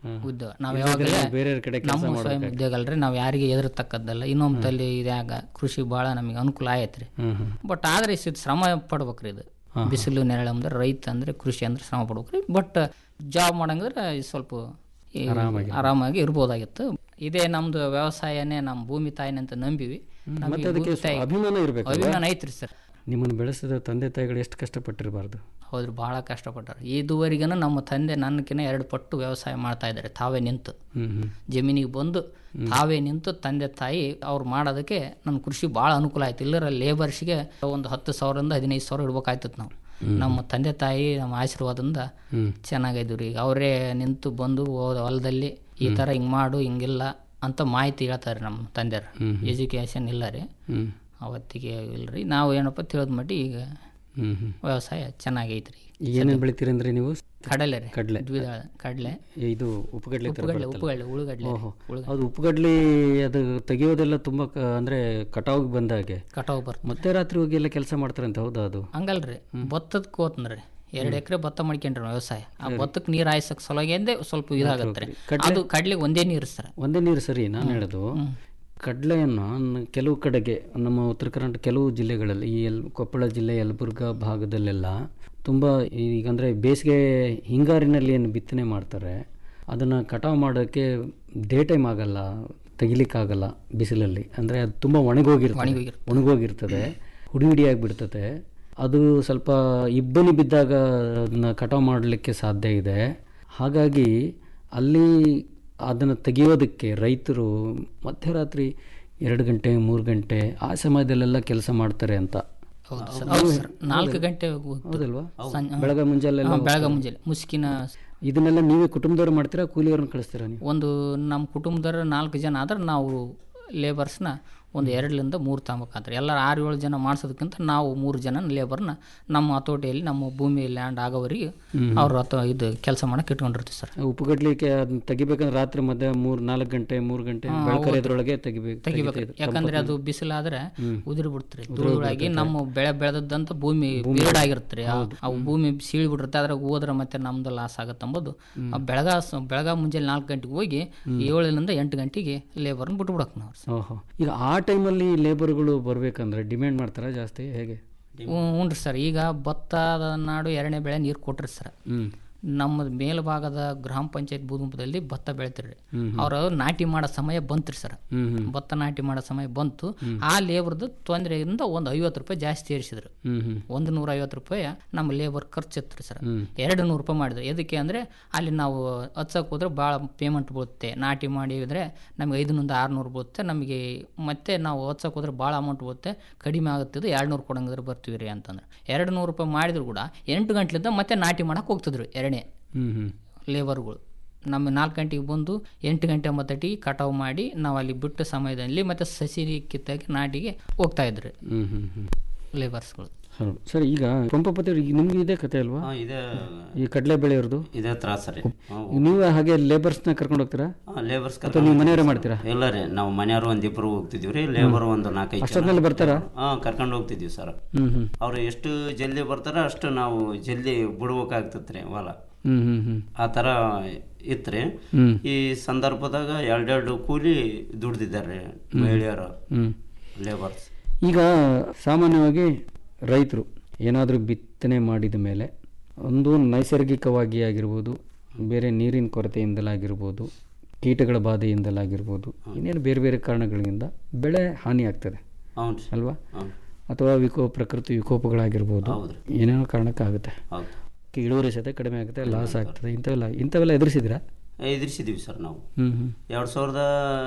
ಉದ್ಯೋಗ ನಾವು ಇಲ್ದಿದ್ರೆ ಯಾವಾಗ ಬೇರೆಯವ್ರ ಕಡೆ ಕೆಲ್ಸ ನಮ್ಮ ಸ್ವಯಂ ಮಾಡ್ಬೇಕಾಗಿ. ಉದ್ಯೋಗ ಅಲ್ರಿ ನಾವು ಯಾರಿಗೆ ಎದುರ್ತಕ್ಕದ್ದಲ್ಲ ಇನ್ನೊಂದು ತಲ್ಲಿ ಇದಾಗ ಕೃಷಿ ಭಾಳ ನಮಗೆ ಅನುಕೂಲ ಆಯ್ತು ಹ್ಮ್ ಹ್ಮ್ ಬಟ್ ಆದ್ರೆ ಇದು ಶ್ರಮ ಪಡ್ಬೇಕ್ರಿ ಇದು ಬಿಸಿಲು ನೆರಳು ಅಂದ್ರೆ ರೈತ ಅಂದ್ರೆ ಕೃಷಿ ಅಂದ್ರೆ ಶ್ರಮ ಪಡ್ಬೇಕ್ರಿ ಬಟ್ ಜಾಬ್ ಮಾಡಂಗಿದ್ರೆ ಇದು ಸ್ವಲ್ಪ ಈ ಆರಾಮಾಗಿ ಇರ್ಬೋದಾಗಿತ್ತು ಇದೇ ನಮ್ದು ವ್ಯವಸಾಯನೇ ನಮ್ಮ ಭೂಮಿ ತಾಯಿನೇ ಅಂತ ನಂಬಿವಿ ನಮ್ಗೆ ಮತ್ತೆ ಅದಕ್ಕೆ ಭೂಮಿ ತಾಯಿ ಅಭಿಮಾನ ಇರ್ಬೇಕು ಅಭಿಮಾನ ಐತ್ರಿ ಸರ್ ನಿಮ್ಮನ್ನು ಬೆಳೆಸಿದ ತಂದೆ ತಾಯಿಗಳು ಎಷ್ಟು ಕಷ್ಟಪಟ್ಟಿರಬಾರ್ದು ಹೌದ್ರಿ ಭಾಳ ಕಷ್ಟಪಟ್ಟಾರೆ ಇದುವರೆಗೂ ನಮ್ಮ ತಂದೆ ನನ್ನಕಿನ್ನ ಎರಡು ಪಟ್ಟು ವ್ಯವಸಾಯ ಮಾಡ್ತಾ ಇದ್ದಾರೆ ತಾವೇ ನಿಂತು ಹ್ಮ್ ಹ್ಮ್ ಜಮೀನಿಗೆ ಬಂದು ತಾವೇ ನಿಂತು ತಂದೆ ತಾಯಿ ಅವ್ರು ಮಾಡೋದಕ್ಕೆ ನನ್ನ ಕೃಷಿ ಭಾಳ ಅನುಕೂಲ ಆಯ್ತು ಇಲ್ಲರ ಲೇಬರ್ಸ್ಗೆ ಒಂದು ಹತ್ತು ಸಾವಿರದಿಂದ ಹದಿನೈದು ಸಾವಿರ ಇಡ್ಬೇಕಾಯ್ತದ ನಾವು ನಮ್ಮ ತಂದೆ ತಾಯಿ ನಮ್ಮ ಆಶೀರ್ವಾದದಿಂದ ಚೆನ್ನಾಗಿದ್ವಿ ರೀ ಈಗ ಅವರೇ ನಿಂತು ಬಂದು ಹೋದ ಹೊಲದಲ್ಲಿ ಈ ಥರ ಹಿಂಗೆ ಮಾಡು ಹಿಂಗಿಲ್ಲ ಅಂತ ಮಾಹಿತಿ ಹೇಳ್ತಾರೆ ನಮ್ಮ ತಂದೆಯರು ಎಜುಕೇಷನ್ ಇಲ್ಲ ರೀ ಹ್ಮ್ ಅವತ್ತಿಗೆ ಇಲ್ರಿ ನಾವು ಏನಪ್ಪ ತಿಳಿದ ಮಟ್ಟಿ ಈಗ ಹ್ಮ್ ಹ್ಮ್ ವ್ಯವಸಾಯ ಚೆನ್ನಾಗೈತ್ರಿ ಈಗ ಏನೇನು ಬೆಳಿತೀರಿ ಅಂದ್ರೆ ನೀವು ಕಡಲೆ ರೀ ಕಡ್ಲೆ. ದ್ವಿದಳ ಕಡಲೆ ಇದು ಉಪ್ಪುಗಡ್ಲೆ ಥರ ಉಪ್ಪುಗಡ್ಲೆ ಬರುತ್ತಲ್ಲ? ಉಪ್ಪುಗಡ್ಲೆ ಉಳ್ಳಗಡ್ಲೆ ಓಹೋ ಅದು ಉಪ್ಪುಗಡ್ಲಿ ಅದು ತೆಗೆಯೋದೆಲ್ಲ ತುಂಬಾ ಕ- ಅಂದ್ರೆ ಕಟಾವಿಗೆ ಬಂದಾಗೆ ಕಟಾವು ಬರ್ತದೆ ಮತ್ತೆ ರಾತ್ರಿ ಹೋಗಿ ಎಲ್ಲ ಕೆಲಸ ಮಾಡ್ತಾರಂತೆ ಹೌದಾ ಅದು ಹಂಗಲ್ರಿ ಭತ್ತದ ಕೋತ್ನ್ರಿ ಎರಡು ಎಕರೆ ಭತ್ತ ಮಾಡ್ಕೊಂಡ್ರಿ ನಾವು ವ್ಯವಸಾಯ ಆ ಭತ್ತಕ್ಕೆ ನೀರು ಹಾಯ್ಸಕ್ ಸಲುವಾಗಿಂದೇ ಸ್ವಲ್ಪ ಇದಾಗತ್ತೆ ರೀ ಅದು ಕಡ್ಲಿಗೆ ಒಂದೇ ನೀರು ಸರ್ ಒಂದೇ ನೀರು ಸರಿ ನಾನು ಹೇಳೋದು ಕಡಲೆಯನ್ನು ನ- ಕೆಲವು ಕಡೆಗೆ ನಮ್ಮ ಉತ್ತರ ಕರ್ನಾಟಕ ಕೆಲವು ಜಿಲ್ಲೆಗಳಲ್ಲಿ ಈ ಎಲ್ ಕೊಪ್ಪಳ ಜಿಲ್ಲೆ ಯಲಬುರ್ಗಾ ಭಾಗದಲ್ಲೆಲ್ಲ ತುಂಬ ಈಗಂದರೆ ಬೇಸಿಗೆ ಹಿಂಗಾರಿನಲ್ಲಿ ಏನು ಬಿತ್ತನೆ ಮಾಡ್ತಾರೆ ಅದನ್ನು ಕಟಾವು ಮಾಡೋಕ್ಕೆ ಡೇ ಟೈಮ್ ಆಗಲ್ಲ ತೆಗಿಲಿಕ್ಕಾಗಲ್ಲ ಬಿಸಿಲಲ್ಲಿ ಅಂದರೆ ಅದು ತುಂಬ ಒಣಗೋಗಿರ್ತದೆ ಒಣಗೋಗಿರ್ತದೆ ಹುಡಿ ಹುಡಿ ಆಗಿಬಿಡ್ತದೆ ಅದು ಸ್ವಲ್ಪ ಇಬ್ಬನಿ ಬಿದ್ದಾಗ ಅದನ್ನ ಕಟಾವು ಮಾಡಲಿಕ್ಕೆ ಸಾಧ್ಯ ಇದೆ ಹಾಗಾಗಿ ಅಲ್ಲಿ ಅದನ್ನು ತೆಗೆಯೋದಕ್ಕೆ ರೈತರು ಮಧ್ಯರಾತ್ರಿ ಎರಡು ಗಂಟೆ ಮೂರು ಗಂಟೆ ಆ ಸಮಯದಲ್ಲೆಲ್ಲ ಕೆಲಸ ಮಾಡ್ತಾರೆ ಅಂತ ಹೌದು ಸರ್ ಹೌದು ಸರ್ ನಾಲ್ಕು ಗಂಟೆ ಹೌದಲ್ವಾ ಬೆಳಗ್ಗೆ ಮುಂಜಾನೆ ಬೆಳಗ್ಗೆ ಮುಂಜಾನೆ ಮುಸ್ಕಿನ ಇದನ್ನೆಲ್ಲ ನೀವೇ ಕುಟುಂಬದವ್ರು ಮಾಡ್ತೀರಾ ಕೂಲಿಯವ್ರನ್ನ ಕಳಿಸ್ತೀರಾ ನೀವು ಒಂದು ನಮ್ಮ ಕುಟುಂಬದವ್ರು ನಾಲ್ಕು ಜನ ಆದ್ರೆ ನಾವು ಲೇಬರ್ಸ್ನ ಒಂದು ಎರಡರಿಂದ ಮೂರು ತಗೋಬೇಕಾದ್ರೆ ಎಲ್ಲ ಆರು ಏಳು ಜನ ಮಾಡ್ಸೋದಕ್ಕಿಂತ ನಾವು ಮೂರು ಜನ ಲೇಬರ್ನ ನಮ್ಮ ಹತೋಟಿಯಲ್ಲಿ ನಮ್ಮ ಭೂಮಿ ಲ್ಯಾಂಡ್ ಆಗೋವರೆಗೆ ಅವ್ರ ಹತ್ರ ಇದು ಕೆಲಸ ಮಾಡಕ್ಕೆ ಇಟ್ಕೊಂಡಿರ್ತೀವಿ ಸರ್ ಉಪ್ಪುಗಡ್ಲಿಕ್ಕೆ ಅದನ್ನ ತೆಗಿಬೇಕಂದ್ರೆ ರಾತ್ರಿ ಮಧ್ಯ ಮೂರು ನಾಲ್ಕು ಗಂಟೆ ಮೂರು ಗಂಟೆ ಬೆಳಕರಿಯದ್ರೊಳಗೆ ತೆಗಿಬೇಕು ತೆಗಿಬೇಕು ಯಾಕಂದ್ರೆ ಅದು ಬಿಸಿಲಾದ್ರೆ ಉದುರಿ ಬಿಡ್ತ್ರಿ ಧೂಳಾಗಿ ನಮ್ಮ ಬೆಳೆ ಬೆಳೆದಂತ ಭೂಮಿ ಬೀರ್ಡ್ ಆಗಿರುತ್ತೆ ಅವು ಭೂಮಿ ಸೀಳಿ ಬಿಟ್ಟಿರುತ್ತೆ ಅದ್ರಾಗ ಹೋದ್ರೆ ಮತ್ತೆ ನಮ್ದು ಲಾಸ್ ಆಗತ್ತೆ ಅಂಬೋದು ಆ ಬೆಳಗ ಬೆಳಗ ಮುಂಜಾನೆ ನಾಲ್ಕು ಗಂಟೆಗೆ ಹೋಗಿ ಏಳರಿಂದ ಎಂಟು ಗಂಟೆಗೆ ಲೇಬರ್ನ ಬಿಟ್ಬಿಡಕ್ ನಾವು ಓಹೋ ಈಗ ಆ ಟೈಮಲ್ಲಿ ಲೇಬರ್ಗಳು ಬರ್ಬೇಕಂದ್ರೆ ಡಿಮ್ಯಾಂಡ್ ಮಾಡ್ತಾರಾ ಜಾಸ್ತಿ ಹೇಗೆ ಹ್ಞೂ ರೀ ಸರ್ ಈಗ ಭತ್ತದ ನಾಡು ಎರಡನೇ ಬೆಳೆ ನೀರು ಕೊಟ್ರಿ ಸರ್ ಹ್ಮ್ ನಮ್ಮ ಮೇಲ್ಭಾಗದ ಗ್ರಾಮ ಪಂಚಾಯತ್ ಭೂಗುಂಪದಲ್ಲಿ ಭತ್ತ ಬೆಳಿತೀರಿ ಅವ್ರು ನಾಟಿ ಮಾಡೋ ಸಮಯ ಬಂತ್ರಿ ಸರ್ ಹ್ಮ್ ಹ್ಮ್ ಭತ್ತ ನಾಟಿ ಮಾಡೋ ಸಮಯ ಬಂತು ಆ ಲೇಬರ್ದು ತೊಂದರೆಯಿಂದ ಒಂದು ಐವತ್ತು ರೂಪಾಯಿ ಜಾಸ್ತಿ ಏರಿಸಿದ್ರು ಹ್ಮ್ ಹ್ಮ್ ಒಂದು ನೂರ ಐವತ್ತು ರೂಪಾಯಿ ನಮ್ಮ ಲೇಬರ್ ಖರ್ಚು ಇತ್ತು ಸರ್ ಎರಡು ನೂರು ರೂಪಾಯಿ ಮಾಡಿದ್ರು ಎದಕ್ಕೆ ಅಂದರೆ ಅಲ್ಲಿ ನಾವು ಹಚ್ಚಕ್ಕೆ ಹೋದ್ರೆ ಭಾಳ ಪೇಮೆಂಟ್ ಬೀಳುತ್ತೆ ನಾಟಿ ಮಾಡಿದ್ರೆ ನಮಗೆ ಐದರಿಂದ ಆರುನೂರು ಬೀಳುತ್ತೆ ನಮಗೆ ಮತ್ತೆ ನಾವು ಹಚ್ಚಕ್ಕೆ ಹೋದ್ರೆ ಭಾಳ ಅಮೌಂಟ್ ಬೀಳುತ್ತೆ ಕಡಿಮೆ ಆಗುತ್ತಿದ್ದು ಎರಡು ನೂರು ಕೊಡಂಗಿದ್ರೆ ಬರ್ತೀವಿ ರೀ ಅಂತಂದ್ರೆ ಎರಡು ನೂರು ರೂಪಾಯಿ ಮಾಡಿದ್ರು ಕೂಡ ಎಂಟು ಗಂಟ್ಲಿಂದ ಮತ್ತೆ ನಾಟಿ ಮಾಡಕ್ಕೆ ಹೋಗ್ತಿದ್ರು ಎರಡನೇ ಹ್ಮ್ ಹ್ಮ್ ಲೇಬರ್ಗಳು ನಮ್ಮ ನಾಲ್ಕು ಗಂಟೆಗೆ ಬಂದು ಎಂಟು ಗಂಟೆ ಒಂಬತ್ತಟಿಗೆ ಕಟಾವು ಮಾಡಿ ನಾವು ಅಲ್ಲಿ ಬಿಟ್ಟ ಸಮಯದಲ್ಲಿ ಮತ್ತೆ ಸಸಿ ಕಿತ್ತಾಗಿ ನಾಟಿಗೆ ಹೋಗ್ತಾ ಇದ್ರು ಹ್ಮ್ ಹ್ಮ್ ಹ್ಮ್ ಲೇಬರ್ಸ್ಗಳು ಸರ್ ಸರ್ ಈಗ ಪಂಪಪತಿ ಈಗ ನಿಮ್ಗೆ ಇದೇ ಕತೆ ಅಲ್ವಾ ಹಾಂ ಇದೇ ಈ ಕಡಲೆ ಬೆಳೆಯೋರ್ದು ಇದೇ ತ್ರಾಸ ರೀ ನೀವು ಹಾಗೆ ಲೇಬರ್ಸ್ನ ಕರ್ಕೊಂಡು ಹೋಗ್ತೀರಾ ಲೇಬರ್ಸ್ ಅಥವಾ ನೀವು ಮನೆಯವರೇ ಮಾಡ್ತೀರಾ ಇಲ್ಲ ರೀ ನಾವು ಮನೆಯವರು ಒಂದು ಇಬ್ಬರು ಹೋಗ್ತಿದ್ವಿ ರೀ ಲೇಬರ್ ಒಂದು ನಾಲ್ಕೈದು ಅಷ್ಟೊತ್ತಿನಲ್ಲಿ ಬರ್ತಾರಾ ಹಾಂ ಕರ್ಕೊಂಡು ಹೋಗ್ತಿದ್ವಿ ಸರ್ ಹ್ಮ್ ಹ್ಮ್ ಅವ್ರು ಎಷ್ಟು ಜಲ್ದಿ ಬರ್ತಾರ ಅಷ್ಟು ನಾವು ಜಲ್ದಿ ಬಿಡ್ಬೇಕಾಗ್ತೈತೆ ರೀ ಹೊಲ ಹ್ಮ್ ಹ್ಮ್ ಹ್ಮ್ ಆ ಥರ ಇತ್ತು ಹ್ಮ್. ಈ ಸಂದರ್ಭದಾಗ ಎರಡೆರಡು ಕೂಲಿ ದುಡ್ದಿದ್ದಾರೆ ಮಹಿಳೆಯರು ಹ್ಮ್ ಲೇಬರ್ಸ್ ಈಗ ಸಾಮಾನ್ಯವಾಗಿ ರೈತರು ಏನಾದರೂ ಬಿತ್ತನೆ ಮಾಡಿದ ಮೇಲೆ ಒಂದು ನೈಸರ್ಗಿಕವಾಗಿ ಆಗಿರ್ಬೋದು ಬೇರೆ ನೀರಿನ ಕೊರತೆಯಿಂದಲಾಗಿರ್ಬೋದು ಕೀಟಗಳ ಬಾಧೆಯಿಂದಲಾಗಿರ್ಬೋದು ಇನ್ನೇನು ಬೇರೆ ಬೇರೆ ಕಾರಣಗಳಿಂದ ಬೆಳೆ ಹಾನಿ ಆಗ್ತದೆ ಹೌದು ರೀ ಅಲ್ವಾ ಹೌದು ಅಥವಾ ವಿಕೋ ಪ್ರಕೃತಿ ವಿಕೋಪಗಳಾಗಿರ್ಬೋದು ಹೌದ್ರಿ. ಏನೇನೋ ಕಾರಣಕ್ಕಾಗುತ್ತೆ ಹೌದು ಇಳುವರಿ ಸಹಿತ ಕಡಿಮೆ ಆಗುತ್ತೆ ಲಾಸ್ ಆಗ್ತದೆ ಇಂಥವೆಲ್ಲ ಇಂಥವೆಲ್ಲ ಎದುರಿಸಿದ್ರಾ ಎದುರಿಸಿದ್ದೀವಿ ಸರ್ ನಾವು ಹ್ಞೂ ಹ್ಞೂ ಎರಡು ಸಾವಿರದ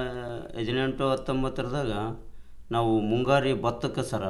ಹದಿನೆಂಟು ಹತ್ತೊಂಬತ್ತರದಾಗ ನಾವು ಮುಂಗಾರಿ ಭತ್ತಕ್ಕೆ ಸರ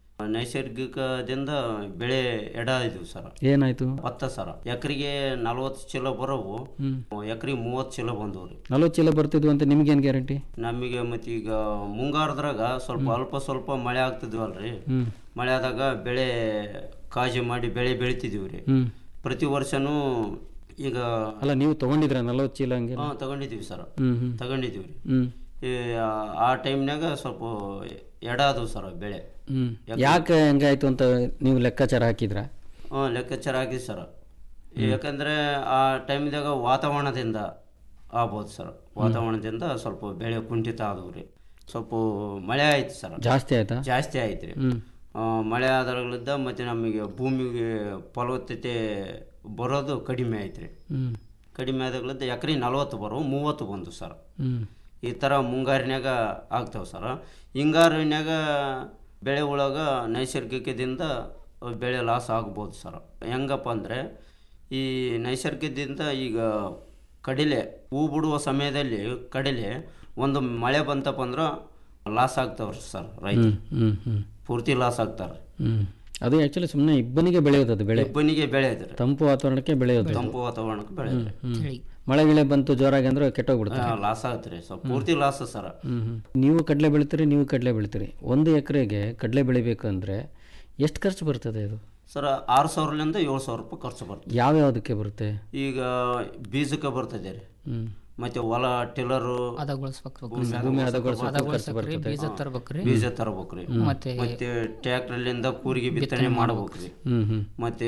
ನೈಸರ್ಗಿಕದಿಂದ ಬೆಳೆ ಎಡ ಇದ್ವಿ ಸರ್ ಏನಾಯಿತು ಭತ್ತ ಸರ ಎಕರೆಗೆ ನಲ್ವತ್ತು ಚೀಲ ಬರೋವು ಎಕರೆಗೆ ಮೂವತ್ತು ಚೀಲ ಬಂದವು ರೀ ನಲ್ವತ್ತು ಚೀಲ ಬರ್ತಿದ್ವು ಅಂತ ನಿಮ್ಗೇನು ಗ್ಯಾರಂಟಿ ನಮಗೆ ಮತ್ತು ಈಗ ಮುಂಗಾರದ್ರಾಗ ಸ್ವಲ್ಪ ಅಲ್ಪ ಸ್ವಲ್ಪ ಮಳೆ ಆಗ್ತಿದ್ವಲ್ರಿ ಹ್ಞೂ ಮಳೆ ಆದಾಗ ಬೆಳೆ ಕಾಜು ಮಾಡಿ ಬೆಳೆ ಬೆಳಿತಿದ್ವಿ ರೀ ಹ್ಞೂ ಪ್ರತಿ ವರ್ಷನೂ ಈಗ ಅಲ್ಲ ನೀವು ತೊಗೊಂಡಿದ್ರ ನಲ್ವತ್ತು ಚೀಲ ಹಂಗೆ ಹಾಂ ತಗೊಂಡಿದ್ದೀವಿ ಸರ್ ಹ್ಞೂ ಹ್ಞೂ ತಗೊಂಡಿದ್ದೀವಿ ರೀ ಹ್ಞೂ ಈ ಆ- ಆ ಟೈಮ್ನಾಗ ಸ್ವಲ್ಪ ಎಡ ಆದವು ಸರ್ ಬೆಳೆ ಹ್ಞೂ ಯಾಕೆ ಹಂಗಾಯ್ತು ಅಂತ ನೀವು ಲೆಕ್ಕಾಚಾರ ಹಾಕಿದ್ರಾ ಹ್ಞೂ ಲೆಕ್ಕಾಚಾರ ಆಗಿದೆ ಸರ್ ಯಾಕಂದರೆ ಆ ಟೈಮ್ದಾಗ ವಾತಾವರಣದಿಂದ ಆಗ್ಬೋದು ಸರ್ ವಾತಾವರಣದಿಂದ ಸ್ವಲ್ಪ ಬೆಳೆ ಕುಂಠಿತ ಆದವು ರೀ ಸ್ವಲ್ಪ ಮಳೆ ಆಯ್ತು ಸರ್ ಜಾಸ್ತಿ ಆಯ್ತಾ ಜಾಸ್ತಿ ಆಯ್ತು ರೀ ಆ, ಮಳೆ ಆಧಾರಗಳಿಂದ ಮತ್ತು ನಮಗೆ ಭೂಮಿಗೆ ಫಲವತ್ತತೆ ಬರೋದು ಕಡಿಮೆ ಆಯ್ತು ರೀ ಹ್ಮ್ ಕಡಿಮೆ ಆದಾಗಳಿಂದ ಎಕರೆ ನಲ್ವತ್ತು ಬರೋ ಮೂವತ್ತು ಬಂದು ಸರ್ ಹ್ಮ್ ಈ ಥರ ಮುಂಗಾರಿನ್ಯಾಗ ಆಗ್ತಾವೆ ಸರ್ ಹಿಂಗಾರಿನ್ಯಾಗ ಬೆಳೆ ಒಳಗ ನೈಸರ್ಗಿಕದಿಂದ ಬೆಳೆ ಲಾಸ್ ಆಗ್ಬೋದು ಸರ್ ಹೆಂಗಪ್ಪ ಅಂದರೆ ಈ ನೈಸರ್ಗಿಕದಿಂದ ಈಗ ಕಡಲೆ ಹೂ ಬಿಡುವ ಸಮಯದಲ್ಲಿ ಕಡಲೆ ಒಂದು ಮಳೆ ಬಂತಪ್ಪ ಅಂದ್ರೆ ಲಾಸ್ ಆಗ್ತಾವ್ರಿ ಸರ್ ರೈತ ಹ್ಮ್ ಹ್ಮ್ ಪೂರ್ತಿ ಲಾಸ್ ಆಗ್ತಾರೆ ಹ್ಮ್ ಅದು ಆ್ಯಕ್ಚುಲಿ ಸುಮ್ಮನೆ ಇಬ್ಬನಿಗೆ ಬೆಳೆಯೋದು ಅದು ಬೆಳೆ ಇಬ್ಬನಿಗೆ ಬೆಳೆಯದ್ರಿ ತಂಪು ವಾತಾವರಣಕ್ಕೆ ಬೆಳೆಯೋದು ತಂಪು ವಾತಾವರಣಕ್ಕೆ ಬೆಳೆಯದ್ರಿ ಹ್ಮ್. ಮಳೆ ಗಿಳೆ ಬಂತು ಜೋರಾಗಿ ಅಂದ್ರೆ ಕೆಟ್ಟೋಗ್ಬಿಡುತ್ತೆ ಲಾಸ್ ಆಗತ್ರಿ ಸ್ವಲ್ಪ ಪೂರ್ತಿ ಲಾಸ್ ಸರ್ ಹ್ಮ್ ಹ್ಮ್. ನೀವು ಕಡಲೆ ಬೆಳಿತೀರಿ ನೀವು ಕಡಲೆ ಬೆಳಿತೀರಿ ಒಂದು ಎಕರೆಗೆ ಕಡಲೆ ಬೆಳಿಬೇಕು ಅಂದರೆ ಎಷ್ಟು ಖರ್ಚು ಬರ್ತದೆ ಇದು ಸರ್ ಆರು ಸಾವಿರಲಿಂದ ಏಳು ಸಾವಿರ ರೂಪಾಯಿ ಖರ್ಚು ಬರ್ತದೆ ಯಾವ್ಯಾವುದಕ್ಕೆ ಬರುತ್ತೆ ಈಗ ಬೀಜಕ್ಕೆ ಬರ್ತದೆ ರೀ ಹ್ಮ್ ಮತ್ತೆ ಹೊಲ ಟಿಲ್ಲರು ಹದಗೊಳಿಸ್ಬೇಕು ಭೂಮಿ ಹದಗೊಳಿಸೋಕೆ ಖರ್ಚು ಹದಗೊಳಿಸ್ಬೇಕ್ರಿ ಬರ್ತದೆ ಬೀಜ ತರ್ಬೇಕ್ರಿ ಬೀಜ ತರಬೇಕ್ರಿ ಮತ್ತೆ ಮತ್ತೆ ಟ್ರ್ಯಾಕ್ಟರ್ಲಿಂದ ಕೂರಿಗೆ ಬಿತ್ತನೆ ಮಾಡ್ಬೇಕ್ರಿ ಹ್ಮ್ ಹ್ಮ್ ಮತ್ತೆ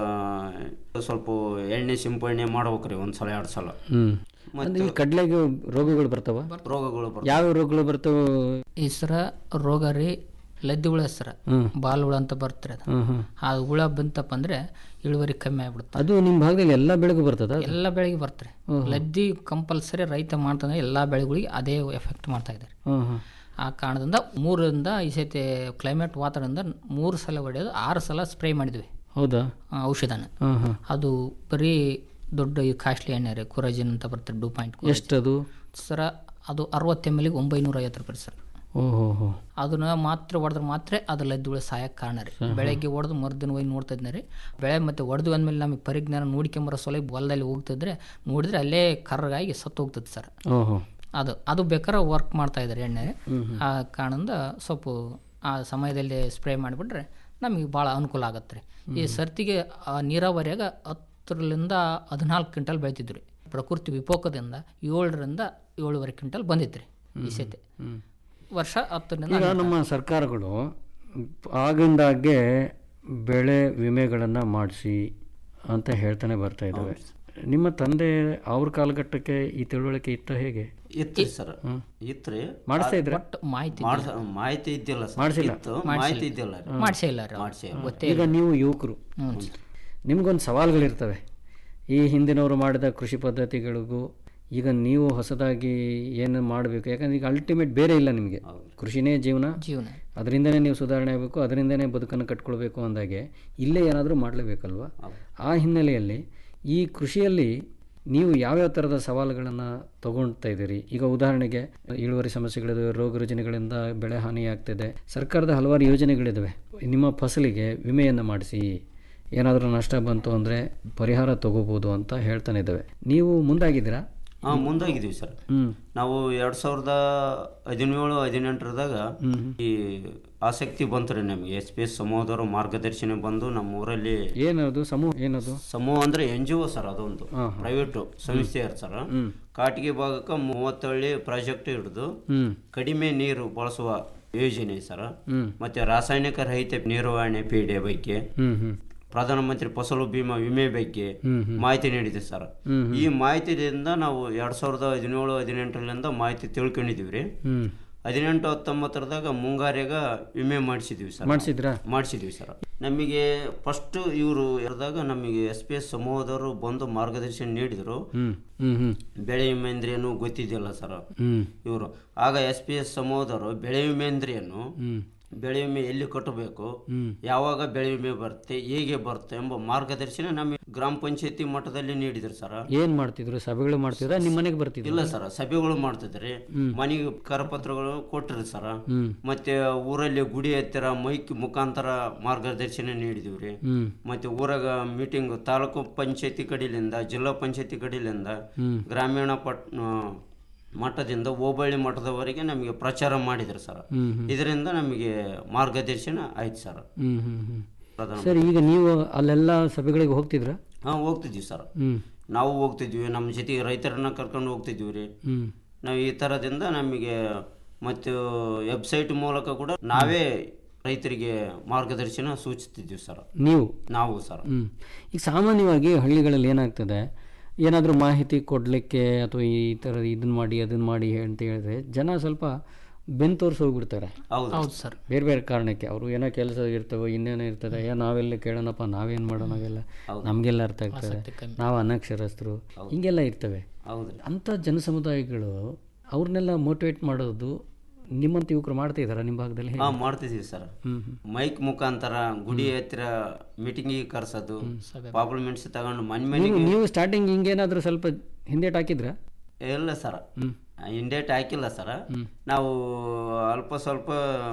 ಆ, ಸ್ವಲ್ಪ ಎಣ್ಣೆ ಸಿಂಪಡಣೆ ಮಾಡ್ಬೇಕ್ರಿ ಒಂದ್ ಸಲ ಎರಡ್ ಸಲ ಹ್ಮ್ ಅಂದ್ರೆ ಈ ಕಡಲೆಗೆ ರೋಗಗಳು ಬರ್ತಾವ ರೋಗಗಳು ಬರ್ತವೆ ಯಾವ ರೋಗಗಳು ಬರ್ತಾವ ಈ ಸರ ರೋಗ ರೀ ಲದ್ದಿ ಹುಳ ಸರ ಹ್ಮ್. ಬಾಲ್ ಹುಳ ಅಂತ ಬರ್ತಾರೆ ಅದು ಹ್ಮ್ ಹ್ಮ್ ಆ ಹುಳ ಬಂತಪ್ಪ ಅಂದ್ರೆ ಇಳುವರಿ ಕಮ್ಮಿ ಆಗ್ಬಿಡುತ್ತೆ ಅದು ನಿಮ್ಮ ಭಾಗದಲ್ಲಿ ಎಲ್ಲ ಬೆಳೆಗೂ ಬರ್ತದ ಎಲ್ಲ ಬೆಳೆಗೆ ಬರ್ತಾರೆ ಲದ್ದಿ ಕಂಪಲ್ಸರಿ ರೈತ ಮಾಡ್ತಾನೆ ಎಲ್ಲ ಬೆಳೆಗಳಿಗೆ ಅದೇ ಎಫೆಕ್ಟ್ ಮಾಡ್ತಾ ಇದ್ದಾರೆ ಹ್ಮ್ ಹ್ಮ್ ಆ ಕಾರಣದಿಂದ ಮೂರರಿಂದ ಈ ಸತಿ ಕ್ಲೈಮೇಟ್ ವಾತಾವರಣದಿಂದ ಮೂರು ಸಲ ಹೊಡೆಯೋದು ಆರು ಸಲ ಸ್ಪ್ರೇ ಮಾಡಿದ್ವಿ ಹೌದಾ ಆ, ಔಷಧನ ಹ್ಮ್ ಹ್ಮ್ ಅದು ಬರೀ ದೊಡ್ಡ ಈ ಕಾಸ್ಟ್ಲಿ ಎಣ್ಣೆ ರೀ ಕುರಾಜಿನ್ ಅಂತ ಬರ್ತದೆ ಡೂ ಪಾಯಿಂಟ್ ಎಷ್ಟದು ಸರ ಅದು ಅರವತ್ತು ಎಮ್ ಎಲ್ಗೆ ಒಂಬೈನೂರ ಐವತ್ತು ರೂಪಾಯಿ ಸರ್ ಓಹೋ ಹೋ ಅದನ್ನ ಮಾತ್ರ ಹೊಡೆದ್ರೆ ಮಾತ್ರ ಅದು ಲದ್ದುಳ ಸಾಯಕ್ಕೆ ಕಾರಣ ರೀ ಬೆಳಗ್ಗೆ ಹೊಡೆದು ಮರುದಿನ ಹೋಗಿ ನೋಡ್ತಾ ಇದ್ನ ರೀ ಬೆಳೆ ಮತ್ತೆ ಹೊಡೆದು ಅಂದಮೇಲೆ ನಮಗೆ ಪರಿಜ್ಞಾನ ನೋಡ್ಕೊಂಬರೋ ಸೊಲಭ ಹೊಲದಲ್ಲಿ ಹೋಗ್ತಿದ್ರೆ ನೋಡಿದ್ರೆ ಅಲ್ಲೇ ಕರ್ರಗಾಗಿ ಸತ್ತು ಹೋಗ್ತದೆ ಸರ್ ಓಹೋ ಅದು ಅದು ಬೇಕಾದ್ರೆ ವರ್ಕ್ ಮಾಡ್ತಾ ಇದ್ದಾರೆ ಎಣ್ಣೆ ಆ ಕಾರಣದಿಂದ ಸ್ವಲ್ಪ ಆ ಸಮಯದಲ್ಲಿ ಸ್ಪ್ರೇ ಮಾಡಿಬಿಟ್ರೆ ನಮಗೆ ಭಾಳ ಅನುಕೂಲ ಆಗತ್ತೆ ರೀ ಈ ಸರ್ತಿಗೆ ಆ ನೀರಾವರಿಯಾಗ ಹತ್ತರಿಂದ ಹದಿನಾಲ್ಕು ಕ್ವಿಂಟಲ್ ಬೆಳಿತಿದ್ವಿ ರೀ ಪ್ರಕೃತಿ ವಿಕೋಪದಿಂದ ಏಳರಿಂದ ಏಳುವರೆ ಕ್ವಿಂಟಲ್ ಬಂದಿತ್ತು ರೀ ಈ ಸತಿ ವರ್ಷ ಹತ್ತರಿಂದ ಈಗ ನಮ್ಮ ಸರ್ಕಾರಗಳು ಆಗಿಂದಾಗೆ ಬೆಳೆ ವಿಮೆಗಳನ್ನು ಮಾಡಿಸಿ ಅಂತ ಹೇಳ್ತಾನೆ ಬರ್ತಾ ಇದ್ದಾವೆ ನಿಮ್ಮ ತಂದೆ ಅವ್ರ ಕಾಲಘಟ್ಟಕ್ಕೆ ಈ ತಿಳುವಳಿಕೆ ಇತ್ತ ಹೇಗೆ ಇತ್ರಿ ಸರ್ ಇತ್ರಿ ಮಾಡಿಸ್ತಾ ಇದ್ರೆ ಒಟ್ಟು ಮಾಹಿತಿ ಮಾಡ್ಸ ಮಾಹಿತಿ ಇದ್ದಿಲ್ಲ ಸರ್ ಮಾಡ್ಸಿಲ್ಲ? ಇತ್ತು ಮಾಹಿತಿ ಇದ್ದಿಲ್ಲ ರೀ ಮಾಡಿಸೇ ಇಲ್ಲ ರೀ ಮಾಡ್ಸೇ ಇಲ್ಲ. ಗೊತ್ತೇ ಈಗ ನೀವು ಯುವಕರು ಹ್ಞೂ ನಿಮ್ಗೊಂದು ಸವಾಲುಗಳಿರ್ತವೆ ಈ ಹಿಂದಿನವರು ಮಾಡಿದ ಕೃಷಿ ಪದ್ಧತಿಗಳಿಗೂ ಈಗ ನೀವು ಹೊಸದಾಗಿ ಏನು ಮಾಡಬೇಕು ಯಾಕಂದ್ರೆ ಈಗ ಅಲ್ಟಿಮೇಟ್ ಬೇರೆ ಇಲ್ಲ ನಿಮಗೆ ಕೃಷಿನೇ ಜೀವನ ಜೀವನ ಅದರಿಂದನೇ ನೀವು ಸುಧಾರಣೆ ಆಗಬೇಕು ಅದರಿಂದನೇ ಬದುಕನ್ನು ಕಟ್ಕೊಳ್ಬೇಕು ಅಂದಾಗೆ ಇಲ್ಲೇ ಏನಾದರೂ ಮಾಡಲೇಬೇಕಲ್ವ ಆ ಹಿನ್ನೆಲೆಯಲ್ಲಿ ಈ ಕೃಷಿಯಲ್ಲಿ ನೀವು ಯಾವ್ಯಾವ ಥರದ ಸವಾಲುಗಳನ್ನು ತಗೊಳ್ತಾ ಇದ್ದೀರಿ ಈಗ ಉದಾಹರಣೆಗೆ ಇಳುವರಿ ಸಮಸ್ಯೆಗಳಿದಾವೆ ರೋಗ ರುಜಿನಗಳಿಂದ ಬೆಳೆ ಹಾನಿ ಆಗ್ತಿದೆ ಸರ್ಕಾರದ ಹಲವಾರು ಯೋಜನೆಗಳಿದ್ದಾವೆ ನಿಮ್ಮ ಫಸಲಿಗೆ ವಿಮೆಯನ್ನು ಮಾಡಿಸಿ ಏನಾದರೂ ನಷ್ಟ ಬಂತು ಅಂದರೆ ಪರಿಹಾರ ತಗೋಬೋದು ಅಂತ ಹೇಳ್ತಾನೆ ಇದ್ದಾವೆ ನೀವು ಮುಂದಾಗಿದ್ದೀರಾ ಹಾ ಮುಂದಾಗಿದ್ದೀವಿ ಸರ್ ಹ್ಞೂ ನಾವು ಎರಡ್ ಸಾವಿರದ ಹದಿನೇಳು ಹದಿನೆಂಟರದಾಗ ಈ ಆಸಕ್ತಿ ಬಂತು ರೀ ನಮಗೆ ಎಸ್ ಪಿ ಎಸ್ ಸಮೂಹದವರು ಮಾರ್ಗದರ್ಶನ ಬಂದು ನಮ್ಮ ಊರಲ್ಲಿ ಏನದು ಸಮೂಹ ಏನದು ಸಮೂಹ ಅಂದ್ರೆ ಎನ್ ಜಿ ಒ ಸರ್ ಅದೊಂದು ಪ್ರೈವೇಟ್ ಸಂಸ್ಥೆ ಇರ್ ಸರ್ ಕಾಟಿಗೆ ಭಾಗಕ್ಕೆ ಮೂವತ್ತಳ್ಳಿ ಪ್ರಾಜೆಕ್ಟ್ ಹಿಡಿದು ಹ್ಞೂ ಕಡಿಮೆ ನೀರು ಬಳಸುವ ಯೋಜನೆ ಸರ್ ಮತ್ತೆ ರಾಸಾಯನಿಕ ರಹಿತ ನಿರ್ವಹಣೆ ಪೀಡೆ ಬಗ್ಗೆ ಹ್ಞೂ ಹ್ಞೂ ಪ್ರಧಾನಮಂತ್ರಿ ಫಸಲು ಬಿಮಾ ವಿಮೆ ಬಗ್ಗೆ ಮಾಹಿತಿ ನೀಡಿದೆ ಸರ್ ಈ ಮಾಹಿತಿಯಿಂದ ನಾವು ಎರಡ್ ಸಾವಿರದ ಹದಿನೇಳು ಹದಿನೆಂಟರಿಂದ ಮಾಹಿತಿ ತಿಳ್ಕೊಂಡಿದೀವಿ ರೀ ಹ್ಞೂ ಹದಿನೆಂಟು ಹತ್ತೊಂಬತ್ತರದಾಗ ಮುಂಗಾರ್ಯಾಗ ವಿಮೆ ಮಾಡಿಸಿದ್ವಿ ಸರ್ ಮಾಡಿಸಿದ್ರಾ ಮಾಡಿಸಿದ್ವಿ ಸರ್ ನಮಗೆ ಫಸ್ಟ್ ಇವರು ಇರದಾಗ ನಮಗೆ ಎಸ್ ಪಿ ಎಸ್ ಸಮೂಹದವರು ಬಂದು ಮಾರ್ಗದರ್ಶನ ನೀಡಿದರು ಹ್ಞೂ ಹ್ಞೂ ಹ್ಞೂ ಬೆಳೆ ವಿಮೆ ಅಂದ್ರೆ ಏನು ಗೊತ್ತಿದ್ದಿಲ್ಲ ಸರ್ ಹ್ಞೂ ಇವರು ಆಗ ಎಸ್ ಪಿ ಎಸ್ ಸಮೂಹದವರು ಬೆಳೆ ವಿಮೆ ಅಂದ್ರೆ ಏನು ಬೆಳೆ ವಿಮೆ ಎಲ್ಲಿ ಕಟ್ಟಬೇಕು ಯಾವಾಗ ಬೆಳೆ ವಿಮೆ ಬರುತ್ತೆ ಹೇಗೆ ಬರುತ್ತೆ ಎಂಬ ಮಾರ್ಗದರ್ಶನ ನಮಗೆ ಗ್ರಾಮ ಪಂಚಾಯತಿ ಮಟ್ಟದಲ್ಲಿ ನೀಡಿದ್ರು ಸರ್ ಏನು ಮಾಡ್ತಿದ್ರು ಸಭೆಗಳು ಮಾಡ್ತಿದ್ರಾ ನಿಮ್ಮ ಮನೆಗೆ ಬರ್ತಿದ್ರು ಇಲ್ಲ ಸರ್ ಸಭೆಗಳು ಮಾಡ್ತಿದ್ರಿ ಮನೆಗೆ ಕರಪತ್ರಗಳು ಕೊಟ್ರಿ ಸರ್ ಮತ್ತೆ ಊರಲ್ಲಿ ಗುಡಿ ಹತ್ತಿರ ಮೈಕ್ ಮುಖಾಂತರ ಮಾರ್ಗದರ್ಶನ ನೀಡಿದಿವ್ರಿ ಹ್ಞೂ ಮತ್ತೆ ಊರಾಗ ಮೀಟಿಂಗ್ ತಾಲೂಕು ಪಂಚಾಯತಿ ಕಡೆಯಿಂದ ಜಿಲ್ಲಾ ಪಂಚಾಯತಿ ಕಡೆಯಿಂದ ಗ್ರಾಮೀಣ ಪಟ್ ಆ, ಮಟ್ಟದಿಂದ ಹೋಬಳಿ ಮಟ್ಟದವರೆಗೆ ನಮಗೆ ಪ್ರಚಾರ ಮಾಡಿದ್ರು ಸರ್ ಇದರಿಂದ ನಮಗೆ ಮಾರ್ಗದರ್ಶನ ಆಯ್ತು ಸರ್ ಹ್ಞೂ ಹ್ಞೂ ಹ್ಞೂ ಪ್ರಧಾನ ಸರ್ ಈಗ ನೀವು ಅಲ್ಲೆಲ್ಲ ಸಭೆಗಳಿಗೆ ಹೋಗ್ತಿದ್ರಾ ಹಾಂ ಹೋಗ್ತಿದ್ವಿ ಸರ್ ಹ್ಞೂ ನಾವು ಹೋಗ್ತಿದ್ವಿ ನಮ್ಮ ಜೊತೆಗೆ ರೈತರನ್ನ ಕರ್ಕೊಂಡು ಹೋಗ್ತಿದ್ವಿ ರೀ ಹ್ಞೂ ನಾವು ಈ ಥರದಿಂದ ನಮಗೆ ಮತ್ತು ವೆಬ್ಸೈಟ್ ಮೂಲಕ ಕೂಡ ನಾವೇ ರೈತರಿಗೆ ಮಾರ್ಗದರ್ಶನ ಸೂಚಿಸ್ತಿದ್ವಿ ಸರ್ ನೀವು ನಾವು ಸರ್ ಹ್ಞೂ ಈಗ ಸಾಮಾನ್ಯವಾಗಿ ಹಳ್ಳಿಗಳಲ್ಲಿ ಏನಾಗ್ತದೆ ಏನಾದರೂ ಮಾಹಿತಿ ಕೊಡಲಿಕ್ಕೆ ಅಥವಾ ಈ ಥರ ಇದನ್ನ ಮಾಡಿ ಅದನ್ನ ಮಾಡಿ ಅಂತ ಹೇಳಿದ್ರೆ ಜನ ಸ್ವಲ್ಪ ಬೆನ್ ತೋರಿಸಿ ಹೋಗ್ಬಿಡ್ತಾರೆ ಹೌದು ಹೌದು ಸರ್ ಬೇರೆ ಬೇರೆ ಕಾರಣಕ್ಕೆ ಅವರು ಏನೋ ಕೆಲಸ ಇರ್ತವೆ ಇನ್ನೇನೋ ಇರ್ತದೆ ಏ ನಾವೆಲ್ಲ ಕೇಳೋಣಪ್ಪ ನಾವೇನು ಮಾಡೋಣ ಅವೆಲ್ಲ ನಮಗೆಲ್ಲ ಅರ್ಥ ಆಗ್ತದೆ ನಾವು ಅನಕ್ಷರಸ್ಥರು ಹಿಂಗೆಲ್ಲ ಇರ್ತವೆ ಹೌದ್ರಿ ಅಂಥ ಜನಸಮುದಾಯಗಳು ಅವ್ರನ್ನೆಲ್ಲ ಮೋಟಿವೇಟ್ ಮಾಡೋದು ನಿಮ್ಮಂತ ಯುವಕರು ಮಾಡ್ತಾ ಇದ್ದಾರಾ ನಿಮ್ಮ ಭಾಗದಲ್ಲಿ ಹೇಗೆ? ಹಾ ಮಾಡ್ತಿದೀವಿ ಸರ್ ಮೈಕ್ ಮುಖಾಂತರ ಗುಡಿ ಹತ್ತಿರ ಮೀಟಿಂಗಿಗೆ ಕರ್ಸೋದು ಪಾರ್ಲಿಮೆಂಟ್ಸ್ ತಗೊಂಡು ಮನೆ ನೀವು ಮನೆಗೆ ನೀವು ಸ್ಟಾರ್ಟಿಂಗ್ ಹಿಂಗೇನಾದರೂ ಸ್ವಲ್ಪ ಹಿಂದೇಟ್ ಹಾಕಿದ್ರಾ ಇಲ್ಲ ಸರ್ ಇಂಡೇಟ್ ಹಾಕಿಲ್ಲ ಸರ್ ನಾವು ಅಲ್ಪ ಸ್ವಲ್ಪ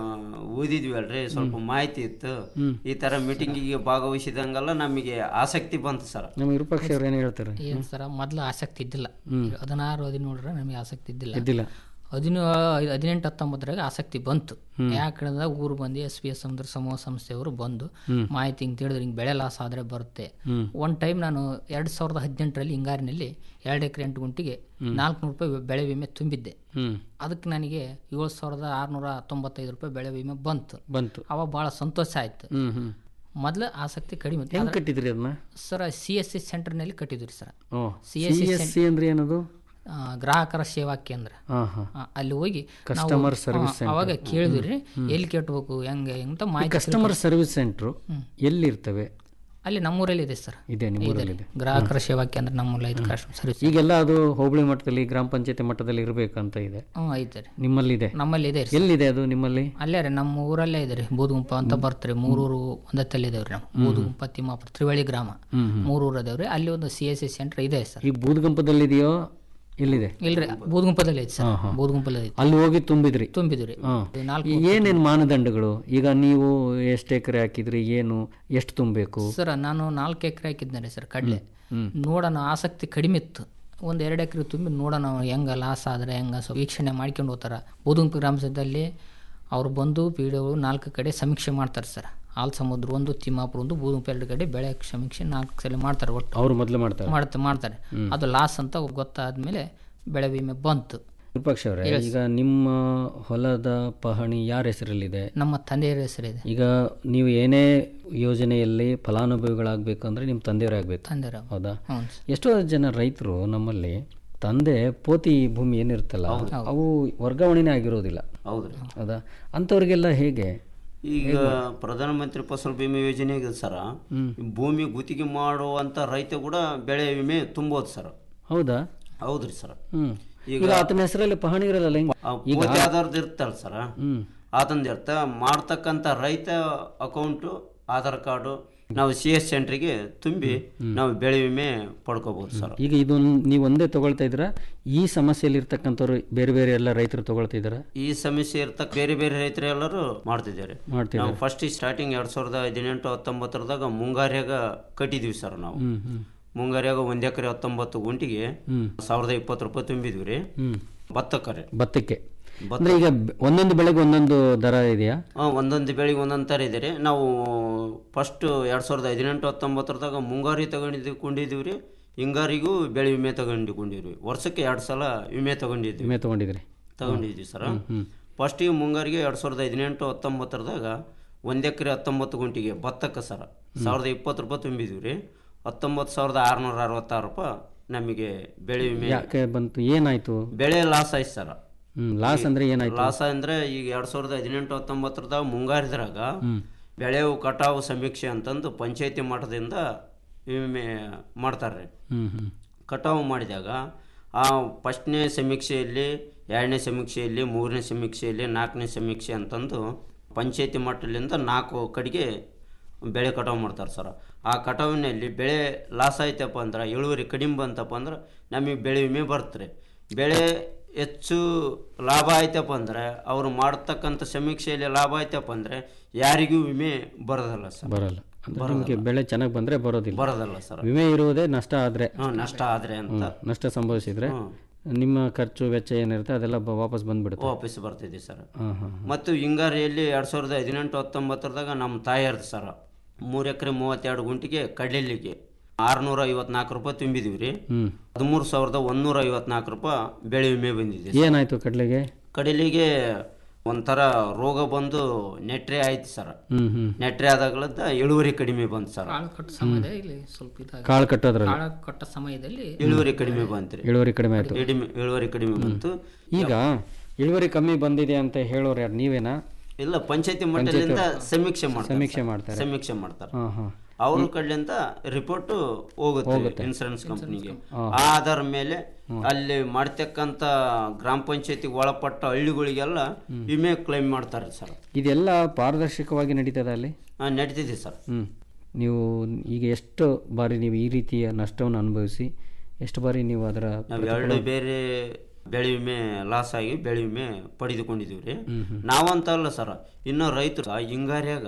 ಓದಿದ್ವಿ ಅಲ್ರಿ ಸ್ವಲ್ಪ ಮಾಹಿತಿ ಇತ್ತು ಈ ತರ ಮೀಟಿಂಗಿಗೆ ಭಾಗವಹಿಸಿದಂಗೆಲ್ಲ ನಮಗೆ ಆಸಕ್ತಿ ಬಂತು ಸರ್ ನಮ್ಮ ವಿರೂಪಾಕ್ಷ ಅವ್ರು ಏನು ಹೇಳ್ತಾರೆ ಏನು ಸರ್ ಮೊದಲು ಆಸಕ್ತಿ ಇದ್ದಿಲ್ಲ ಹದಿನಾರು ಹದಿನೇಳರ ನಮಗೆ ಆಸಕ್ತಿ ಇದ್ದಿಲ್ಲ ಇದ್ದಿಲ್ಲ ಹದಿನ ಹದಿನೆಂಟು ಹತ್ತೊಂಬತ್ತರಾಗ ಆಸಕ್ತಿ ಬಂತು ಯಾಕಂದ್ರೆ ಊರು ಬಂದು ಎಸ್ ಪಿ ಎಸ್ ಸಮುದ್ರ ಸಮೂಹ ಸಂಸ್ಥೆಯವರು ಬಂದು ಮಾಹಿತಿ ಹಿಂಗೆ ತಿಳಿದ್ರೆ ಹಿಂಗೆ ಬೆಳೆ ಲಾಸ್ ಆದರೆ ಬರುತ್ತೆ ಒನ್ ಟೈಮ್ ನಾನು ಎರಡು ಸಾವಿರದ ಹದಿನೆಂಟರಲ್ಲಿ ಹಿಂಗಾರಿನಲ್ಲಿ ಎರಡು ಎಕರೆ ಎಂಟು ಗುಂಟಿಗೆ ನಾಲ್ಕುನೂರು ರೂಪಾಯಿ ಬೆಳೆ ವಿಮೆ ತುಂಬಿದ್ದೆ ಹ್ಮ್ ಅದಕ್ಕೆ ನನಗೆ ಏಳು ಸಾವಿರದ ಆರುನೂರ ತೊಂಬತ್ತೈದು ರೂಪಾಯಿ ಬೆಳೆ ವಿಮೆ ಬಂತು ಬಂತು ಅವಾಗ ಭಾಳ ಸಂತೋಷ ಆಯ್ತು ಹ್ಮ್ ಹ್ಮ್ ಮೊದಲು ಆಸಕ್ತಿ ಕಡಿಮೆ ಇತ್ತು. ಹೆಂಗ್ ಕಟ್ಟಿದ್ರಿ ಅದನ್ನ ಸರ್ ಸಿ ಎಸ್ ಸಿ ಸೆಂಟರ್ನಲ್ಲಿ ಕಟ್ಟಿದ್ರಿ ಸರ್ ಓ ಸಿ CSC ಎಸ್ ಸಿ ಅಂದ್ರೆ ಏನದು ಆ, ಗ್ರಾಹಕರ ಸೇವಾ ಕೇಂದ್ರ ಹಾಂ ಹಾಂ ಆ, ಅಲ್ಲಿ ಹೋಗಿ ನಾವು- Customer service ಆ, ಅವಾಗ ಕೇಳಿದ್ರಿ ಎಲ್ಲಿ ಕೆಟ್ಟಬೇಕು ಹೆಂಗೆ ಅಂತ ಮಾಹಿತಿ ಕಸ್ಟಮರ್ ಸರ್ವಿಸ್ ಸೆಂಟ್ರು ಎಲ್ಲಿರ್ತವೆ ಅಲ್ಲಿ ನಮ್ಮೂರಲ್ಲಿ ಇದೆ ಸರ್ ಇದೆ ನಿಮ್ಮೂರಲ್ಲಿದೆ ಗ್ರಾಹಕರ ಸೇವಾ ಕೇಂದ್ರ ನಮ್ಮೂರಲ್ಲಿ ಐದು ಕಸ್ಟಮರ್ ಸರ್ವಿಸ್ ಈಗೆಲ್ಲ ಅದು ಹೋಬಳಿ ಮಟ್ಟದಲ್ಲಿ ಗ್ರಾಮ ಪಂಚಾಯತಿ ಮಟ್ಟದಲ್ಲಿ ಇರಬೇಕಂತ ಇದೆ ಹ್ಞೂ ಐತೆ ರೀ ನಿಮ್ಮಲ್ಲಿದೆ ನಮ್ಮಲ್ಲಿ ಇದೆ ರೀ ಎಲ್ಲಿದೆ ಅದು ನಿಮ್ಮಲ್ಲಿ ಅಲ್ಲೇ ರೀ ನಮ್ಮ ಊರಲ್ಲೇ ಇದೆ ರೀ ಬೂದುಗುಂಪ ಅಂತ ಬರ್ತಾರೆ ಮೂರೂರು ಒಂದತ್ತಲ್ಲಿ ಇದಾವ್ರಿ ನಾವು ಬೂದುಗುಂಪ ತಿಮ್ಮಾಪುರ ತ್ರಿವಳಿ ಗ್ರಾಮ ಮೂರೂರು ಅದಾವ್ರಿ ಅಲ್ಲಿ ಒಂದು ಸಿ ಎಸ್ ಸಿ ಸೆಂಟರ್ ಇದೆ ಸರ್ ಈಗ ಬೂದ್ಗಂಪದಲ್ಲಿದೆಯೋ ಎಲ್ಲಿದೆ ಇಲ್ರಿ ಬೂದುಗುಂಪದಲ್ಲಿ ಐತೆ ಸರ್ ಬೂದುಗುಂಪದಲ್ಲಿ ಐತೆ ಅಲ್ಲಿ ಹೋಗಿ ತುಂಬಿದ್ರಿ ತುಂಬಿದ್ರಿ ಹಾಂ ನಾಲ್ಕು ಏನೇನು ಮಾನದಂಡಗಳು ಈಗ ನೀವು ಎಷ್ಟು ಎಕರೆ ಹಾಕಿದ್ರಿ ಏನು ಎಷ್ಟು ತುಂಬಬೇಕು ಸರ್ ನಾನು ನಾಲ್ಕು ಎಕರೆ ಹಾಕಿದ್ದೇನೆ ಸರ್ ಕಡಲೆ ನೋಡೋಣ ಆಸಕ್ತಿ ಕಡಿಮೆ ಇತ್ತು ಒಂದು ಎರಡು ಎಕರೆ ತುಂಬಿ ನೋಡೋಣ ಹೆಂಗೆ ಲಾಸ್ ಆದರೆ ಹೆಂಗೆ ಸ್ವಲ್ಪ ವೀಕ್ಷಣೆ ಮಾಡ್ಕೊಂಡು ಹೋಗ್ತಾರೆ ಬೂದುಂಪಿ ಗ್ರಾಮದಲ್ಲಿ ಅವ್ರು ಬಂದು ಪಿ ಡಿ ನಾಲ್ಕು ಕಡೆ ಸಮೀಕ್ಷೆ ಮಾಡ್ತಾರೆ ಸರ್ ಹಾಲ್ ಸಮುದ್ರ ಒಂದು ತಿಮ್ಮಾಪುರ ಒಂದು ಬೂದುಂಪಿ ಎರಡು ಕಡೆ ಬೆಳೆ ಸಮೀಕ್ಷೆ ನಾಲ್ಕು ಸಲ ಮಾಡ್ತಾರೆ ಒಟ್ಟು ಅವ್ರು ಮೊದಲು ಮಾಡ್ತಾರೆ ಮಾಡ್ತಾ ಮಾಡ್ತಾರೆ ಅದು ಲಾಸ್ ಅಂತ ಗೊತ್ತಾದ್ಮೇಲೆ ಬೆಳೆ ವಿಮೆ ಬಂತು ವಿರೂಪಾಕ್ಷ ಅವರೇ ಈಗ ನಿಮ್ಮ ಹೊಲದ ಪಹಣಿ ಯಾರ ಹೆಸರಲ್ಲಿದೆ ನಮ್ಮ ತಂದೆಯರ ಹೆಸರಿದೆ ಈಗ ನೀವು ಏನೇ ಯೋಜನೆಯಲ್ಲಿ ಫಲಾನುಭವಿಗಳಾಗಬೇಕಂದ್ರೆ ನಿಮ್ಮ ತಂದೆಯವರೇ ಆಗಬೇಕು ತಂದೆಯರ ಹೌದಾ ಹ್ಞೂ ಎಷ್ಟೋ ಜನ ರೈತರು ನಮ್ಮಲ್ಲಿ ತಂದೆ ಪೋತಿ ಭೂಮಿ ಏನಿರುತ್ತಲ್ಲ ಅವು ವರ್ಗಾವಣೆನೇ ಆಗಿರೋದಿಲ್ಲ ಹೌದ್ರಿ ಹೌದಾ ಅಂಥವ್ರಿಗೆಲ್ಲ ಹೇಗೆ ಈಗ ಪ್ರಧಾನಮಂತ್ರಿ ಫಸಲ್ ಬಿಮೆ ಯೋಜನೆಗೆ ಸರ ಭೂಮಿ ಗುತ್ತಿಗೆ ಮಾಡುವಂತ ರೈತ ಕೂಡ ಬೆಳೆ ವಿಮೆ ತುಂಬೋದು ಸರ್ ಹೌದಾ ಹೌದ್ರಿ ಸರ್ ಹ್ಮ್ ಈಗ ಈಗ ಆತನ ಹೆಸರಲ್ಲಿ ಪಹಣಿ ಇರಲ್ಲ ಹೆಂಗ್ ಆ ಪೋತಿ ಆಧಾರದ ಇರ್ತಲ್ಲ ಸರ ಹ್ಮ್ ಆತಂದ ಇರ್ತ ಮಾಡ್ತಕ್ಕಂಥ ರೈತ ಅಕೌಂಟು ಆಧಾರ್ ಕಾರ್ಡು ನಾವು ಸಿ ಎಸ್ ಸೆಂಟ್ರಿಗೆ ತುಂಬಿ ನಾವು ಬೆಳೆ ವಿಮೆ ಪಡ್ಕೋಬಹುದು ಸರ್ ಈಗ ಇದು ನೀವು ಒಂದೇ ತಗೊಳ್ತಾ ಇದ್ದೀರಾ ಈ ಸಮಸ್ಯೆಯಲ್ಲಿ ಇರ್ತಕ್ಕಂಥವ್ರು ಬೇರೆ ಬೇರೆ ಎಲ್ಲ ರೈತರು ತಗೊಳ್ತಾ ಇದ್ದಾರಾ ಈ ಸಮಸ್ಯೆ ಇರ್ತಕ್ಕ ಬೇರೆ ಬೇರೆ ರೈತರು ಎಲ್ಲರೂ ಮಾಡ್ತಿದ್ದಾರೆ ಮಾಡ್ತಿದ್ದಾರೆ ನಾವು ಫಸ್ಟ್ ಸ್ಟಾರ್ಟಿಂಗ್ ಎರಡ್ ಸಾವಿರದ ಹದಿನೆಂಟು ಹತ್ತೊಂಬತ್ತರದಾಗ ಮುಂಗಾರ್ಯಾಗ ಕಟ್ಟಿದ್ವಿ ಸರ್ ನಾವು ಹ್ಮ್ ಹ್ಮ್ ಮುಂಗಾರ್ಯಾಗ ಒಂದ್ ಎಕರೆ ಹತ್ತೊಂಬತ್ತು ಗುಂಟಿಗೆ ಸಾವಿರದ ಇಪ್ಪತ್ತು ರೂಪಾಯಿ ತುಂಬಿದ್ವಿ ರೀ ಹ್ಮ್ ಭತ್ತಕ್ಕರೆ ಭತ್ತಕ್ಕೆ ಅಂದ್ರೆ ಈಗ ಬ- ಒಂದೊಂದು ಬೆಳೆಗೆ ಒಂದೊಂದು ದರ ಇದೆಯಾ ಆ, ಒಂದೊಂದು ಬೆಳೆಗೆ ಒಂದೊಂದು ಥರ ಇದೆ ರೀ ನಾವು ಫಸ್ಟ್ ಎರಡು ಸಾವಿರದ ಹದಿನೆಂಟು ಹತ್ತೊಂಬತ್ತರದಾಗ ಮುಂಗಾರಿ ತಗೊಂಡಿದ್ಕೊಂಡಿದ್ದೀವಿ ರೀ ಹಿಂಗಾರಿಗೂ ಬೆಳೆ ವಿಮೆ ತಗೊಂಡಿಕೊಂಡಿವ್ರಿ ವರ್ಷಕ್ಕೆ ಎರಡು ಸಲ ವಿಮೆ ತಗೊಂಡಿದ್ವಿ ವಿಮೆ ತಗೊಂಡಿದ್ರಿ ತಗೊಂಡಿದ್ವಿ ಸರ್ ಫಸ್ಟಿಗೆ ಮುಂಗಾರಿಗೆ ಎರಡು ಸಾವಿರದ ಹದಿನೆಂಟು ಹತ್ತೊಂಬತ್ತರದಾಗ ಒಂದು ಎಕರೆ ಹತ್ತೊಂಬತ್ತು ಗುಂಟಿಗೆ ಭತ್ತಕ್ಕೆ ಸರ ಸಾವಿರದ ಇಪ್ಪತ್ತು ರೂಪಾಯಿ ತುಂಬಿದ್ವಿ ರೀ ಹತ್ತೊಂಬತ್ತು ಸಾವಿರದ ಆರುನೂರ ಅರವತ್ತಾರು ರೂಪಾಯಿ ನಮಗೆ ಬೆಳೆ ವಿಮೆ ಯಾಕೆ ಬಂತು ಏನಾಯ್ತು ಬೆಳೆ ಲಾಸ್ ಆಯ್ತು ಸರ್ ಹ್ಮ್ ಲಾಸ್ ಅಂದ್ರೆ ಏನಾಯ್ತು ಲಾಸ್ ಅಂದ್ರೆ ಈಗ ಎರಡ್ ಸಾವಿರದ ಹದಿನೆಂಟು ಹತ್ತೊಂಬತ್ತರದಾಗ ಮುಂಗಾರಿದ್ರಾಗ ಬೆಳೆವು ಕಟಾವು ಸಮೀಕ್ಷೆ ಅಂತಂದು ಪಂಚಾಯತಿ ಮಟ್ಟದಿಂದ ವಿಮೆ ಮಾಡ್ತಾರೆ ಹ್ಮ್ ಹ್ಮ್ ಕಟಾವು ಮಾಡಿದಾಗ ಆ ಫಸ್ಟ್ನೇ ಸಮೀಕ್ಷೆಯಲ್ಲಿ ಎರಡನೇ ಸಮೀಕ್ಷೆಯಲ್ಲಿ ಮೂರನೇ ಸಮೀಕ್ಷೆಯಲ್ಲಿ ನಾಲ್ಕನೇ ಸಮೀಕ್ಷೆ ಅಂತಂದು ಪಂಚಾಯತಿ ಮಟ್ಟದಿಂದ ನಾಲ್ಕು ಕಡೆಗೆ ಬೆಳೆ ಕಟಾವು ಮಾಡ್ತಾರೆ ಸರ್ ಆ ಕಟಾವಿನಲ್ಲಿ ಬೆಳೆ ಲಾಸ್ ಆಯ್ತಪ್ಪ ಅಂದ್ರೆ ಇಳುವರಿ ಕಡಿಮೆ ಬಂತಪ್ಪ ಅಂದ್ರೆ ನಮಗೆ ಬೆಳೆ ವಿಮೆ ಬರುತ್ತೆ ಬೆಳೆ ಹೆಚ್ಚು ಲಾಭ ಆಯ್ತಪ್ಪ ಅಂದ್ರೆ ಅವರು ಮಾಡ್ತಕ್ಕಂಥ ಸಮೀಕ್ಷೆಯಲ್ಲಿ ಲಾಭ ಆಯ್ತಪ್ಪ ಅಂದ್ರೆ ಯಾರಿಗೂ ವಿಮೆ ಬರೋದಲ್ಲ ಸರ್ ಬರಲ್ಲ ಅಂದ್ರೆ ನಿಮ್ಗೆ ಬೆಳೆ ಚೆನ್ನಾಗಿ ಬಂದ್ರೆ ಬರೋದಿಲ್ಲ ಬರೋದಲ್ಲ ಸರ್ ವಿಮೆ ಇರುವುದೇ ನಷ್ಟ ಆದ್ರೆ ಹ್ಮ್, ನಷ್ಟ ಆದ್ರೆ ಅಂತ ನಷ್ಟ ಸಂಭವಿಸಿದ್ರೆ ನಿಮ್ಮ ಖರ್ಚು ವೆಚ್ಚ ಏನಿರುತ್ತೆ ಅದೆಲ್ಲ ಬ- ವಾಪಸ್ ಬಂದ್ಬಿಡುತ್ತೆ ವಾಪಸ್ ಬರ್ತಿದ್ವಿ ಸರ್ ಹಾಂ ಹಾಂ ಮತ್ತು ಹಿಂಗಾರಿಯಲ್ಲಿ ಎರಡು ಸಾವಿರದ ಹದಿನೆಂಟು ಹತ್ತೊಂಬತ್ತರದಾಗ ನಮ್ಮ ತಾಯಿಯರ್ದು ಸರ್ ಮೂರು ಎಕರೆ ಮೂವತ್ತೆರಡು ಗುಂಟಿಗೆ ಕಡಲಿಗೆ ಆರುನೂರ ಐವತ್ನಾಲ್ಕು ರೂಪಾಯಿ ತುಂಬಿದ್ವಿ ರೀ ಹ್ಮ್ ಹದಿಮೂರು ಸಾವಿರದ ಒಂದೂರ ಐವತ್ನಾಲ್ಕು ರೂಪಾಯಿ ಬೆಳೆ ವಿಮೆ ಬಂದಿದೆ ಏನಾಯ್ತು ಕಡ್ಲೆಗೆ ಕಡಲಿಗೆ ಒಂಥರ ರೋಗ ಬಂದು ನೆಟ್ರೆ ಆಯ್ತು ಸರ್ ಹ್ಮ್ ಹ್ಮ್ ನೆಟ್ರೆ ಆದಾಗ್ಲದ ಇಳುವರಿ ಕಡಿಮೆ ಬಂತು ಸರ್ ಕಾಳು ಕಟ್ಟೋ ಸಮಯದಲ್ಲಿ ಇಲ್ಲಿ ಸ್ವಲ್ಪ ಇದಾಗ ಕಾಳು ಕಟ್ಟೋದ್ರಲ್ಲಿ ಕಾಳು ಕಟ್ಟೋ ಸಮಯದಲ್ಲಿ ಇಳುವರಿ ಕಡಿಮೆ ಬಂತ್ರಿ ಇಳುವರಿ ಕಡಿಮೆ ಆಯ್ತು ಕಡಿಮೆ ಇಳುವರಿ ಕಡಿಮೆ ಬಂತು ಈಗ ಇಳುವರಿ ಕಮ್ಮಿ ಬಂದಿದೆ ಅಂತ ಹೇಳೋರು ಯಾರು ನೀವೇನಾ ಇಲ್ಲ ಪಂಚಾಯತಿ ಮಟ್ಟದಿಂದ ಸಮೀಕ್ಷೆ ಮಾಡ್ತಾರೆ ಸಮೀಕ್ಷೆ ಸರ್. ಮಾಡ್ತಾರೆ. ಸಮೀಕ್ಷೆ ಮಾಡ್ತಾರೆ ಹಾ ಹಾ ಅವ್ರ ಕಡೆಯಿಂದ ರಿಪೋರ್ಟ್ ಹೋಗುತ್ತೆ ಇನ್ಸೂರೆನ್ಸ್ ಕಂಪ್ನಿಗೆ ಆ ಆಧಾರ ಮೇಲೆ ಅಲ್ಲಿ ಮಾಡ್ತಕ್ಕಂತ ಗ್ರಾಮ ಪಂಚಾಯತಿ ಒಳಪಟ್ಟ ಹಳ್ಳಿಗಳಿಗೆಲ್ಲ ವಿಮೆ ಕ್ಲೈಮ್ ಮಾಡ್ತಾರೆ ಸರ್ ಇದೆಲ್ಲ ಪಾರದರ್ಶಕವಾಗಿ ನಡೀತದ ಅಲ್ಲಿ ಆ, ನಡೀತಿದೆ ಸರ್ ಹ್ಮ್ ನೀವು ಈಗ ಎಷ್ಟು ಬಾರಿ ನೀವು ಈ ರೀತಿಯ ನಷ್ಟವನ್ನು ಅನುಭವಿಸಿ ಎಷ್ಟು ಬಾರಿ ನೀವು ಅದರ ನಾವು ಎರಡು ಬೇರೆ ಬೆಳೆ ವಿಮೆ ಲಾಸ್ ಆಗಿ ಬೆಳೆ ವಿಮೆ ಪಡೆದುಕೊಂಡಿದೀವಿ ರೀ ನಾವಂತ ಅಲ್ಲ ಸರ್ ಇನ್ನು ರೈತರು ಆ ಹಿಂಗಾರ್ಯಾಗ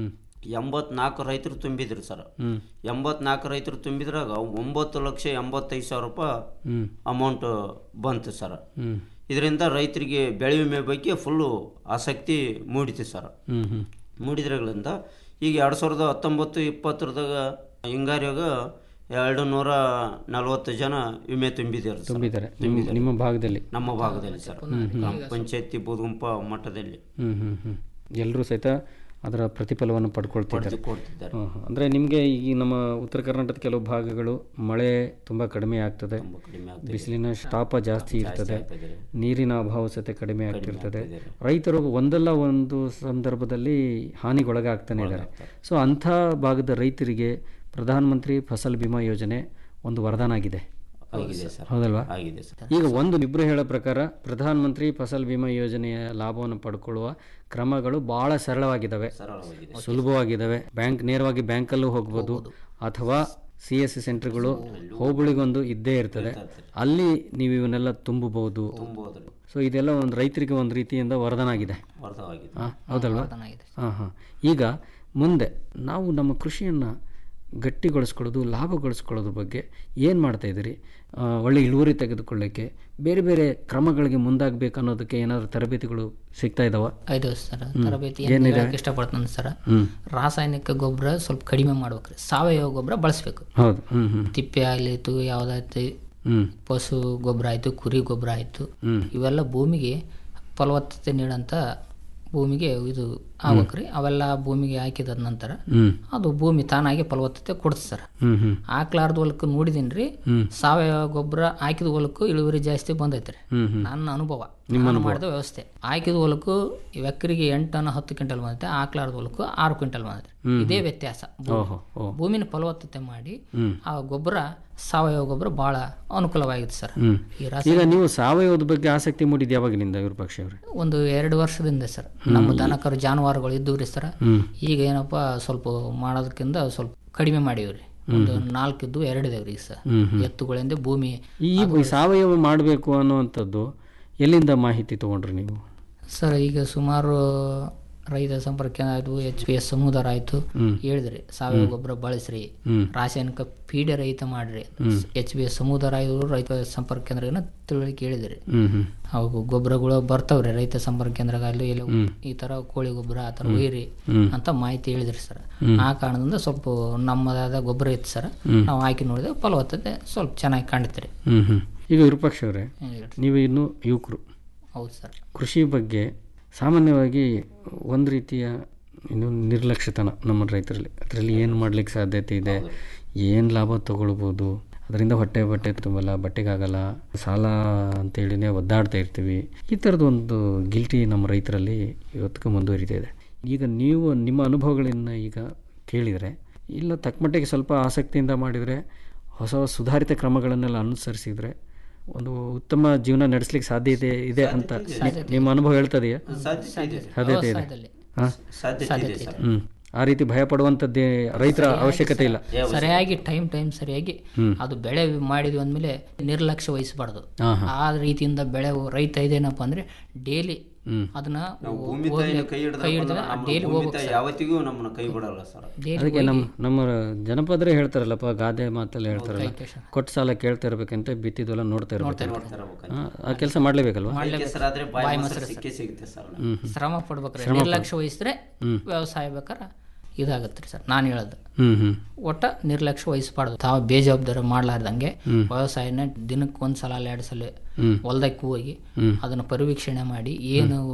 ಎಂಬತ್ನಾಲ್ಕು ರೈತರು ತುಂಬಿದ್ರು ಸರ್ ಎಂಬತ್ನಾಲ್ಕು ರೈತರು ತುಂಬಿದ್ರಾಗ ಒಂಬತ್ತು ಲಕ್ಷ ಎಂಬತ್ತೈದು ಸಾವಿರ ರೂಪಾಯಿ ಹ್ಮ್ ಅಮೌಂಟ್ ಬಂತು ಸರ್ ಹ್ಮ್ ಇದರಿಂದ ರೈತರಿಗೆ ಬೆಳೆ ವಿಮೆ ಬಗ್ಗೆ ಫುಲ್ಲು ಆಸಕ್ತಿ ಮೂಡಿತು ಸರ್ ಹ್ಮ್ ಹ್ಮ್ ಮೂಡಿದ್ರಗಳಿಂದ ಈಗ ಎರಡು ಸಾವಿರದ ಹತ್ತೊಂಬತ್ತು ಇಪ್ಪತ್ತರದಾಗ ಹಿಂಗಾರ್ಯಾಗ ಎರಡು ನೂರ ನಲವತ್ತು ಜನ ವಿಮೆ ತುಂಬಿದ್ದಾರೆ ಸರ್. ತುಂಬಿದ್ದಾರೆ ನಿಮ್ಮ ನಿಮ್ಮ ಭಾಗದಲ್ಲಿ ನಮ್ಮ ಭಾಗದಲ್ಲಿ ಸರ್ ಗ್ರಾಮ ಪಂಚಾಯತಿ ಬೂದುಗುಂಪ ಮಟ್ಟದಲ್ಲಿ ಹ್ಮ್ ಹ್ಮ್ ಹ್ಮ್ ಎಲ್ಲರೂ ಸಹಿತ ಅದರ ಪ್ರತಿಫಲವನ್ನು ಪಡ್ಕೊಳ್ತಿದ್ದಾರೆ ಕೊಡ್ತಿದ್ದಾರೆ ಹ್ಮ್, ಹ್ಮ್. ಅಂದ್ರೆ ನಿಮಗೆ ಈ ನಮ್ಮ ಉತ್ತರ ಕರ್ನಾಟಕದ ಕೆಲವು ಭಾಗಗಳು ಮಳೆ ತುಂಬಾ ಕಡಿಮೆ ಆಗ್ತದೆ ಕಡಿಮೆ ಆಗ್ತದೆ ಬಿಸಿಲಿನ ತಾಪ ಜಾಸ್ತಿ ಇರ್ತದೆ ಆಗ್ತದೆ. ನೀರಿನ ಅಭಾವ ಸತೆ ಕಡಿಮೆ ಆಗ್ತಿರ್ತದೆ ರೈತರು ಒಂದಲ್ಲ ಒಂದು ಸಂದರ್ಭದಲ್ಲಿ ಹಾನಿಗೊಳಗಾಗ್ತಾನೆ ಇದ್ದಾರೆ ಸೊ ಅಂಥ ಭಾಗದ ರೈತರಿಗೆ ಪ್ರಧಾನಮಂತ್ರಿ ಫಸಲ್ ಬಿಮಾ ಯೋಜನೆ ಒಂದು ವರದಾನ ಆಗಿದೆ ಆಗಿದೆ ಸರ್ ಹೌದಲ್ವಾ ಆಗಿದೆ ಸರ್ ಈಗ ಒಂದು ಇಬ್ಬರು ಹೇಳೋ ಪ್ರಕಾರ ಪ್ರಧಾನಮಂತ್ರಿ ಫಸಲ್ ಬಿಮಾ ಯೋಜನೆಯ ಲಾಭವನ್ನು ಪಡ್ಕೊಳ್ಳುವ ಕ್ರಮಗಳು ಬಹಳ ಸರಳವಾಗಿದ್ದಾವೆ ಸರಳವಾಗಿದೆ ಸುಲಭವಾಗಿದ್ದಾವೆ ಬ್ಯಾಂಕ್ ನೇರವಾಗಿ ಬ್ಯಾಂಕಲ್ಲೂ ಹೋಗ್ಬೋದು ಅಥವಾ ಸಿ ಎಸ್ ಸಿ ಸೆಂಟರ್ಗಳು ಹೋಬಳಿಗೊಂದು ಇದ್ದೇ ಇರ್ತದೆ ಅಲ್ಲಿ ನೀವು ಇವನ್ನೆಲ್ಲ ತುಂಬಬಹುದು ತುಂಬೋದ್ರಿ ಸೊ ಇದೆಲ್ಲ ಒಂದು ರೈತರಿಗೆ ಒಂದು ರೀತಿಯಿಂದ ವರದಾನ ಆಗಿದೆ ಅರ್ಥವಾಗಿದೆ ಆ, ಹೌದಲ್ವಾ ಆಗಿದೆ. ಹಾಂ ಹಾಂ ಈಗ ಮುಂದೆ ನಾವು ನಮ್ಮ ಕೃಷಿಯನ್ನು ಗಟ್ಟಿಗೊಳಿಸ್ಕೊಳ್ಳೋದು ಲಾಭಗೊಳಿಸ್ಕೊಳ್ಳೋದ್ರ ಬಗ್ಗೆ ಏನು ಮಾಡ್ತಾ ಇದ್ದೀರಿ ಆ, ಒಳ್ಳೆ ಇಳುವರಿ ತೆಗೆದುಕೊಳ್ಳೋಕ್ಕೆ ಬೇರೆ ಬೇರೆ ಕ್ರಮಗಳಿಗೆ ಮುಂದಾಗಬೇಕು ಅನ್ನೋದಕ್ಕೆ ಏನಾದರೂ ತರಬೇತಿಗಳು ಸಿಗ್ತಾ ಇದಾವ ಐದು ಸರ್ ತರಬೇತಿ ಏನು ಹೇಳಕ್ ಇಷ್ಟಪಡ್ತಾನೆ ಸರ್ ರಾಸಾಯನಿಕ ಗೊಬ್ಬರ ಸ್ವಲ್ಪ ಕಡಿಮೆ ಮಾಡ್ಬೇಕ್ರಿ ಸಾವಯವ ಗೊಬ್ಬರ ಬಳಸ್ಬೇಕು ಹೌದು ಹ್ಞೂ ಹ್ಞೂ ತಿಪ್ಪೆ ಆಗ್ಲಿತ್ತು ಯಾವ್ದಾಯ್ತು ಹ್ಞೂ ಪಶು ಗೊಬ್ಬರ ಆಯ್ತು ಕುರಿ ಗೊಬ್ಬರ ಆಯ್ತು ಹ್ಮ್. ಇವೆಲ್ಲ ಭೂಮಿಗೆ ಫಲವತ್ತತೆ ನೀಡಂತ ಭೂಮಿಗೆ ಇದು ಆಗ್ಬೇಕ್ರಿ ಅವೆಲ್ಲ ಭೂಮಿಗೆ ಹಾಕಿದ ನಂತರ ಹ್ಞೂ ಅದು ಭೂಮಿ ತಾನಾಗಿ ಫಲವತ್ತತೆ ಕೊಡ್ತದೆ ಸರ್ ಹ್ಞೂ ಹ್ಞೂ ಆಕ್ಲಾರ್ದ ಹೊಲಕ್ಕೆ ನೋಡಿದೀನಿ ಸಾವಯವ ಗೊಬ್ಬರ ಹಾಕಿದ ಹೊಲಕ್ಕೂ ಇಳುವರಿ ಜಾಸ್ತಿ ಬಂದೈತ್ರಿ ಹ್ಞೂ ಹ್ಞೂ ನನ್ನ ಅನುಭವ ನಾನು ಮಾಡಿದ ವ್ಯವಸ್ಥೆ ಹಾಕಿದ ಹೊಲಕ್ಕೂ ಎಕರೆಗೆ ಎಂಟು ಟನ್ ಹತ್ತು ಕ್ವಿಂಟಲ್ ಬಂದೈತೆ ಆಕ್ಲಾರ್ದ ಹೊಲಕ್ಕೂ ಆರು ಕ್ವಿಂಟಲ್ ಬಂದೈತೆ ಇದೇ ವ್ಯತ್ಯಾಸ ಭೂಮಿ. ಓಹೋ ಓ ಭೂಮಿನ ಫಲವತ್ತತೆ ಮಾಡಿ ಹ್ಮ್. ಆ ಗೊಬ್ಬರ ಸಾವಯವ ಗೊಬ್ಬರ ಬಹಳ ಅನುಕೂಲವಾಗಿದೆ ಸರ್ ಹ್ಞೂ ಈ ರಾಸ ಈಗ ನೀವು ಸಾವಯವದ ಬಗ್ಗೆ ಆಸಕ್ತಿ ಮೂಡಿದ್ದು ಯಾವಾಗಿನಿಂದ ವಿರೂಪಾಕ್ಷ ಅವರೇ ಒಂದು ಎರಡು ವರ್ಷದಿಂದ ಸರ್ ನಮ್ಮ ದನಕರು ಜಾನುವಾರುಗಳು ಇದ್ದವ್ರಿ ಸರ್ ಈಗ ಏನಪ್ಪ ಸ್ವಲ್ಪ ಮಾಡೋದಕ್ಕಿಂತ ಸ್ವಲ್ಪ ಕಡಿಮೆ ಮಾಡೀವ್ರಿ ಒಂದು ನಾಲ್ಕು ಇದ್ದು ಎರಡು ಇದಾವ್ರಿ ಈಗ ಸರ್ ಎತ್ತುಗಳಿಂದ ಭೂಮಿ ಈ ಈ ಸಾವಯವ ಮಾಡಬೇಕು ಅನ್ನುವಂಥದ್ದು ಎಲ್ಲಿಂದ ಮಾಹಿತಿ ತೊಗೊಂಡ್ರಿ ನೀವು ಸರ್ ಈಗ ಸುಮಾರು ರೈತ ಸಂಪರ್ಕ ಕೇಂದ್ರ ಆಯ್ತು ಎಚ್ ಪಿ ಎಸ್ ಸಮುದಾಯ ಆಯ್ತು ಹೇಳಿದ್ರಿ ಸಾವಯವ ಗೊಬ್ಬರ ಬಳಸ್ರಿ ರಾಸಾಯನಿಕ ಪೀಡೆ ರಹಿತ ಮಾಡ್ರಿ ಎಚ್ ಪಿ ಎಸ್ ಸಮುದಾಯ ಆಯ್ತು ರೈತ ಸಂಪರ್ಕ ಕೇಂದ್ರನ ತಿಳುವಳಿಕೆ ಹೇಳಿದ್ರಿ ಹ್ಞೂ ಹ್ಞೂ ಅವು ಗೊಬ್ಬರಗಳು ಬರ್ತಾವ್ರಿ ರೈತ ಸಂಪರ್ಕ ಕೇಂದ್ರದಲ್ಲಿ ಎಲ್ಲ ಈ ತರ ಕೋಳಿ ಗೊಬ್ಬರ ಆ ಥರ ಒಯ್ಯಿರಿ ಅಂತ ಮಾಹಿತಿ ಹೇಳಿದ್ರಿ ಸರ್ ಆ ಕಾರಣದಿಂದ ಸ್ವಲ್ಪ ನಮ್ಮದಾದ ಗೊಬ್ಬರ ಇತ್ತು ಸರ್ ನಾವು ಹಾಕಿ ನೋಡಿದ್ರೆ ಫಲವತ್ತತೆ ಸ್ವಲ್ಪ ಚೆನ್ನಾಗಿ ಕಾಣ್ತೀರಿ ಹ್ಞೂ ಹ್ಞೂ ಈಗ ವಿರೂಪಾಕ್ಷ ಅವರೇ ನೀವು ಇನ್ನು ಯುವಕರು ಹೌದು ಸರ್ ಕೃಷಿ ಬಗ್ಗೆ ಸಾಮಾನ್ಯವಾಗಿ ಒಂದು ರೀತಿಯ ಇನ್ನು ನಿರ್ಲಕ್ಷ್ಯತನ ನಮ್ಮ ರೈತರಲ್ಲಿ ಅದರಲ್ಲಿ ಏನು ಮಾಡ್ಲಿಕ್ಕೆ ಸಾಧ್ಯತೆ ಇದೆ ಏನು ಲಾಭ ತಗೊಳ್ಬೋದು ಅದರಿಂದ ಹೊಟ್ಟೆ ಬಟ್ಟೆ ತುಂಬಲ್ಲ ಬಟ್ಟೆಗಾಗಲ್ಲ ಸಾಲ ಅಂತೇಳಿನೇ ಒದ್ದಾಡ್ತಾ ಇರ್ತೀವಿ ಈ ಥರದ್ದು ಒಂದು ಗಿಲ್ಟಿ ನಮ್ಮ ರೈತರಲ್ಲಿ ಇವತ್ತಿಗೂ ಮುಂದುವರಿತಾ ಇದೆ ಈಗ ನೀವು ನಿಮ್ಮ ಅನುಭವಗಳನ್ನು ಈಗ ಕೇಳಿದರೆ ಇಲ್ಲ ತಕ್ಕಮಟ್ಟಿಗೆ ಸ್ವಲ್ಪ ಆಸಕ್ತಿಯಿಂದ ಮಾಡಿದರೆ ಹೊಸ ಹೊಸ ಸುಧಾರಿತ ಕ್ರಮಗಳನ್ನೆಲ್ಲ ಅನುಸರಿಸಿದರೆ ಒಂದು ಉತ್ತಮ ಜೀವನ ನಡೆಸಲಿಕ್ಕೆ ಸಾಧ್ಯತೆ ಇದೆ ಅಂತ ನಿ- ನಿಮ್ಮ ಅನುಭವ ಹೇಳ್ತದೆಯಾ ಸಾಧ್ಯತೆ ಇದೆ ಸಾಧ್ಯತೆ ಇದೆ ವ್ಯವಸಾಯದಲ್ಲಿ ಹಾ? ಸಾಧ್ಯತೆ ಇದೆ ಸರ್ ಹ್ಮ್ ಆ ರೀತಿ ಭಯ ಪಡುವಂಥದ್ದೇ ರೈತರ ಅವಶ್ಯಕತೆ ಇಲ್ಲ ಸರಿಯಾಗಿ ಟೈಮ್ ಟೈಮ್ ಸರಿಯಾಗಿ ಅದು ಬೆಳೆ ಮಾಡಿದ್ವಿ ಅಂದಮೇಲೆ ನಿರ್ಲಕ್ಷ್ಯ ವಹಿಸಬಾರ್ದು ಹಾ, ಆ ರೀತಿಯಿಂದ ಬೆಳೆ ರೈತ ಇದೇನಪ್ಪ ಅಂದ್ರೆ ಡೈಲಿ ಅದನ್ನ ಭೂಮಿ ತಾಯಿನ ಕೈ ಹಿಡಿದ ನಮ್ಮ ಡೈಲಿ ಭೂಮಿ ತಾಯಿ ಯಾವತ್ತಿಗೂ ನಮ್ಮನ್ನ ಕೈ ಬಿಡಲ್ಲ ಸರ್ ಡೈಲಿ ಅದಕ್ಕೆ ನಮ್ಮ ನಮ್ಮ ಜನಪದರೇ ಹೇಳ್ತಾರಲ್ಲಪ್ಪ ಗಾದೆ ಮಾತಲ್ಲಿ ಹೇಳ್ತಾರಲ್ಲ ಕೊಟ್ಟ ಸಾಲ ಕೇಳ್ತಾ ಇರ್ಬೇಕಂತ ಬಿತ್ತಿದ್ವಲ್ಲ ನೋಡ್ತಾ ಇರ್ಬೇಕು ನೋಡ್ತಾ ಇರ್ಬೇಕು ಹಾ, ಆ ಕೆಲಸ ಮಾಡಲೇಬೇಕಲ್ವಾ ಹೆಸರಾದ್ರೆ ಬಾಯಿ ಮೊಸರು ಸಿಕ್ಕೇ ಸಿಗುತ್ತೆ ಸರ್ ಶ್ರಮ ಪಡ್ಬೇಕ್ರಿ ನಿರ್ಲಕ್ಷ್ಯ ವಹಿಸಿದ್ರೆ ವ್ಯವಸಾಯ ಬೇಕಾರ ಇದಾಗತ್ರಿ ಸರ್ ನಾನು ಹೇಳೋದು ಹ್ಮ್ ಹ್ಮ್ ಒಟ್ಟ ನಿರ್ಲಕ್ಷ್ಯ ವಹಿಸಬಾರ್ದು ತಾವು ಬೇಜವಾಬ್ದಾರಿ ಮಾಡ್ಲಾರ್ದಂಗೆ ವ್ಯವಸಾಯನ ದಿನಕ್ಕೆ ಒಂದ್ ಸಲ ಎರಡು ಸಲ ಹೊಲ್ದಕ್ಕೆ ಹೋಗಿ ಅದನ್ನ ಪರಿವೀಕ್ಷಣೆ ಮಾಡಿ ಏನು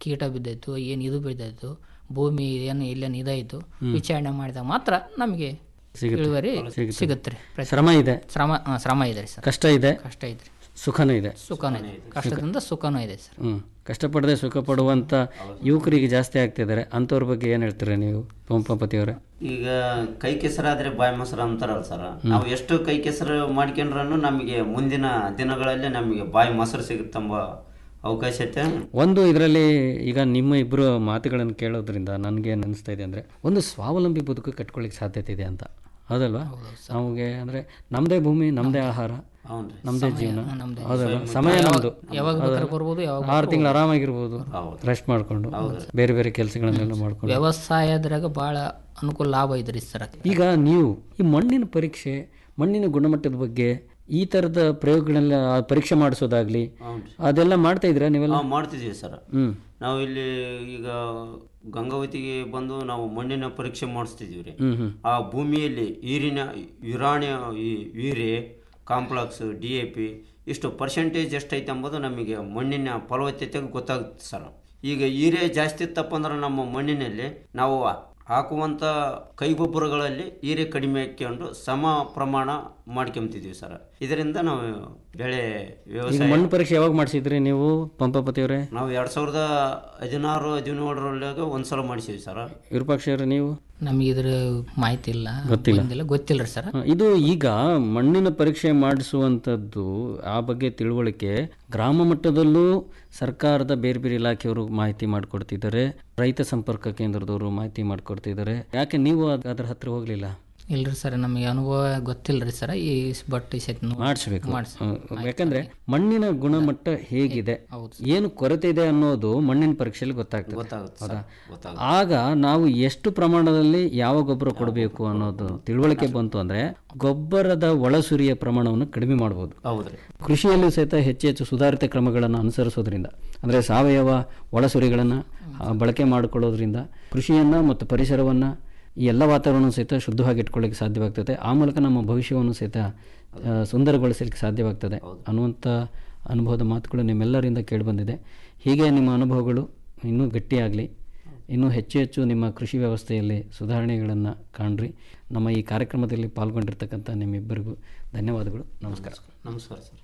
ಕೀಟ ಬಿದ್ದಾಯ್ತು ಏನು ಇದು ಬಿದ್ದಾಯ್ತು ಭೂಮಿ ಏನು ಇಲ್ಲೇನು ಇದಾಯಿತು ವಿಚಾರಣೆ ಮಾಡಿದಾಗ ಮಾತ್ರ ನಮಗೆ ಸಿಗುತ್ತೆ. ಇಳುವರಿ ಸಿಗುತ್ತೆ. ಸಿಗುತ್ತೆ ರೀ ಪ್ರತಿ- ಶ್ರಮ ಇದೆ ಶ್ರಮ ಹಾ, ಶ್ರಮ ಇದೆ ರೀ ಸರ್ ಕಷ್ಟ ಇದೆ ಕಷ್ಟ ಇದೆ ರೀ ಸುಖನೂ ಇದೆ ಸುಖನೂ ಇದೆ ಕಷ್ಟದಿಂದ ಸುಖನೂ ಇದೆ ಸರ್ ಹ್ಞೂ ಕಷ್ಟಪಡದೆ ಸುಖ ಪಡುವಂಥ ಯುವಕರಿಗೆ ಜಾಸ್ತಿ ಆಗ್ತಿದ್ದಾರೆ ಅಂಥವ್ರ ಬಗ್ಗೆ ಏನು ಹೇಳ್ತೀರಾ ನೀವು ಪಂಪಾಪತಿಯವರೇ ಈಗ ಕೈ ಕೆಸರಾದ್ರೆ ಬಾಯಿ ಮೊಸರು ಅಂತಾರಲ್ಲ ಸರ್ ನಾವು ಎಷ್ಟು ಕೈ ಕೆಸರು ಮಾಡ್ಕೊಂಡ್ರೂ ನಮಗೆ ಮುಂದಿನ ದಿನಗಳಲ್ಲಿ ನಮಗೆ ಬಾಯಿ ಮೊಸರು ಸಿಗುತ್ತಂಬ ಅವಕಾಶ ಐತೆ ಒಂದು ಇದರಲ್ಲಿ ಈಗ ನಿಮ್ಮ ಇಬ್ಬರು ಮಾತುಗಳನ್ನು ಕೇಳೋದ್ರಿಂದ ನನಗೆ ಅನಿಸ್ತಾ ಇದೆ ಅಂದರೆ ಒಂದು ಸ್ವಾವಲಂಬಿ ಬದುಕು ಕಟ್ಕೊಳ್ಳಿಕ್ಕೆ ಸಾಧ್ಯತೆ ಇದೆ ಅಂತ ಹೌದಲ್ವಾ ನಮಗೆ ಅಂದರೆ ನಮ್ಮದೇ ಭೂಮಿ ನಮ್ಮದೇ ಆಹಾರ ಹೌದು ನಮ್ಮದೇ ಜೀವನ ನಮ್ದೇ. ಹೌದಲ್ಲ ಸಮಯ ನಮ್ಮದು ಯಾವಾಗ ಬೇಕಾದ್ರೂ ಬರ್ಬೋದು ಯಾವಾಗ ಆರು ತಿಂಗಳು ಆರಾಮಾಗಿರ್ಬೋದು ರೆಸ್ಟ್ ಮಾಡಿಕೊಂಡು ಬೇರೆ ಬೇರೆ ಕೆಲಸಗಳನ್ನೆಲ್ಲ ಮಾಡ್ಕೊಂಡು ವ್ಯವಸಾಯದ್ರಾಗ ಭಾಳ ಅನುಕೂಲ ಲಾಭ ಇದೆ ರೀ ಸರ್ ಈಗ ನೀವು ಈ ಮಣ್ಣಿನ ಪರೀಕ್ಷೆ ಮಣ್ಣಿನ ಗುಣಮಟ್ಟದ ಬಗ್ಗೆ ಈ ಥರದ ಪ್ರಯೋಗಗಳೆಲ್ಲ ಆ ಪರೀಕ್ಷೆ ಮಾಡಿಸೋದಾಗ್ಲಿ ಅದೆಲ್ಲ ಮಾಡ್ತಾ ಇದ್ದೀರಾ ನೀವೆಲ್ಲ ನಾವು ಮಾಡ್ತಿದ್ದೀವಿ ಸರ್ ಹ್ಞೂ ನಾವು ಇಲ್ಲಿ ಈಗ ಗಂಗಾವತಿಗೆ ಬಂದು ನಾವು ಮಣ್ಣಿನ ಪರೀಕ್ಷೆ ಮಾಡಿಸ್ತಿದ್ದೀವಿ ರೀ ಹ್ಞೂ ಹ್ಞೂ ಆ ಭೂಮಿಯಲ್ಲಿ ಈರಿನ ಯುರಾಣಿ ಈ ವೀರ್ಯ ಕಾಂಪ್ಲೆಕ್ಸ್ ಡಿ ಎ ಪಿ ಇಷ್ಟು ಪರ್ಸೆಂಟೇಜ್ ಎಷ್ಟೈತೆ ಎಂಬುದು ನಮಗೆ ಮಣ್ಣಿನ ಫಲವತ್ತತೆಗೆ ಗೊತ್ತಾಗುತ್ತೆ ಸರ್ ಈಗ ಈರೆ ಜಾಸ್ತಿ ಇತ್ತಪ್ಪ ಅಂದ್ರೆ ನಮ್ಮ ಮಣ್ಣಿನಲ್ಲಿ ನಾವು ಹಾಕುವಂಥ ಕೈಗೊಬ್ಬರಗಳಲ್ಲಿ ಈರೆ ಕಡಿಮೆ ಹಾಕ್ಕೊಂಡು ಸಮ ಪ್ರಮಾಣ ಮಾಡ್ಕೊಂತಿದ್ದೀವಿ ಸರ್ ಇದರಿಂದ ನಾವು ಬೆಳೆ ಈಗ ವ್ಯವಸಾಯ ಮಣ್ಣು ಪರೀಕ್ಷೆ ಯಾವಾಗ ಮಾಡಿಸಿದ್ರಿ ನೀವು ಪಂಪಾಪತಿಯವರೇ ನಾವು ಎರಡು ಸಾವಿರದ ಹದಿನಾರು ಹದಿನೇಳರೊಳಗೆ ಒಂದ್ಸಲ ಮಾಡಿಸಿವಿ ಸರ್ ವಿರೂಪಾಕ್ಷರೇ ನೀವು ನಮಗೆ ಇದ್ರ ಮಾಹಿತಿ ಇಲ್ಲ ಗೊತ್ತಿಲ್ಲ. ಬಂದಿಲ್ಲ ಗೊತ್ತಿಲ್ಲ ರೀ ಸರ್ ಹ, ಇದು ಈಗ ಮಣ್ಣಿನ ಪರೀಕ್ಷೆ ಮಾಡಿಸುವಂಥದ್ದು ಆ ಬಗ್ಗೆ ತಿಳುವಳಿಕೆ ಗ್ರಾಮ ಮಟ್ಟದಲ್ಲೂ ಸರ್ಕಾರದ ಬೇರೆ ಬೇರೆ ಇಲಾಖೆಯವರು ಮಾಹಿತಿ ಮಾಡಿಕೊಡ್ತಿದ್ದಾರೆ ರೈತ ಸಂಪರ್ಕ ಕೇಂದ್ರದವರು ಮಾಹಿತಿ ಮಾಡಿಕೊಡ್ತಿದ್ದಾರೆ ಯಾಕೆ ನೀವು ಅದ್- ಅದ್ರ ಹತ್ರ ಹೋಗಲಿಲ್ಲ ಇಲ್ರಿ ಸರ್ ನಮಗೆ ಅನುಭವ ಗೊತ್ತಿಲ್ಲ ರೀ ಸರ್ ಈ ಬಟ್ ಈ ಸತಿ ನೋಡಿ- ಮಾಡಿಸ್ಬೇಕು ಮಾಡ್ಸಿ. ಯಾಕಂದ್ರೆ ಮಣ್ಣಿನ ಗುಣಮಟ್ಟ ಹೇಗಿದೆ ಏನು ಕೊರತೆ ಇದೆ ಅನ್ನೋದು ಮಣ್ಣಿನ ಪರೀಕ್ಷೆಯಲ್ಲಿ ಗೊತ್ತಾಗ್ತದೆ ಗೊತ್ತಾಗುತ್ತೆ ಹೌದಾ ಸರ್ ಗೊತ್ತಾಗುತ್ತೆ ಆಗ ನಾವು ಎಷ್ಟು ಪ್ರಮಾಣದಲ್ಲಿ ಯಾವ ಗೊಬ್ಬರ ಕೊಡಬೇಕು ಅನ್ನೋದು ತಿಳುವಳಿಕೆ ಬಂತು ಅಂದ್ರೆ ಗೊಬ್ಬರದ ಒಳಸುರಿಯ ಪ್ರಮಾಣವನ್ನು ಕಡಿಮೆ ಮಾಡಬಹುದು ಹೌದ್ರಿ ಕೃಷಿಯಲ್ಲೂ ಸಹಿತ ಹೆಚ್ಚು ಹೆಚ್ಚು ಸುಧಾರಿತ ಕ್ರಮಗಳನ್ನು ಅನುಸರಿಸೋದ್ರಿಂದ ಅಂದರೆ ಸಾವಯವ ಒಳಸುರಿಗಳನ್ನು ಬಳಕೆ ಮಾಡಿಕೊಳ್ಳೋದ್ರಿಂದ ಕೃಷಿಯನ್ನು ಮತ್ತು ಪರಿಸರವನ್ನು ಈ ಎಲ್ಲ ವಾತಾವರಣ ಸಹಿತ ಶುದ್ಧವಾಗಿ ಇಟ್ಕೊಳ್ಳಿಕ್ಕೆ ಸಾಧ್ಯವಾಗ್ತದೆ ಆ ಮೂಲಕ ನಮ್ಮ ಭವಿಷ್ಯವನ್ನು ಸಹಿತ ಆ, ಸುಂದರಗೊಳಿಸಲಿಕ್ಕೆ ಸಾಧ್ಯವಾಗ್ತದೆ ಅನ್ನುವಂಥ ಅನುಭವದ ಮಾತುಗಳು ನಿಮ್ಮೆಲ್ಲರಿಂದ ಕೇಳಿಬಂದಿದೆ ಹೀಗೆ ನಿಮ್ಮ ಅನುಭವಗಳು ಇನ್ನೂ ಗಟ್ಟಿಯಾಗಲಿ ಇನ್ನೂ ಹೆಚ್ಚು ಹೆಚ್ಚು ನಿಮ್ಮ ಕೃಷಿ ವ್ಯವಸ್ಥೆಯಲ್ಲಿ ಸುಧಾರಣೆಗಳನ್ನು ಕಾಣ್ರಿ ನಮ್ಮ ಈ ಕಾರ್ಯಕ್ರಮದಲ್ಲಿ ಪಾಲ್ಗೊಂಡಿರ್ತಕ್ಕಂಥ ನಿಮ್ಮಿಬ್ಬರಿಗೂ ಧನ್ಯವಾದಗಳು ನಮಸ್ಕಾರ ನಮಸ್ಕಾರ ಸರ್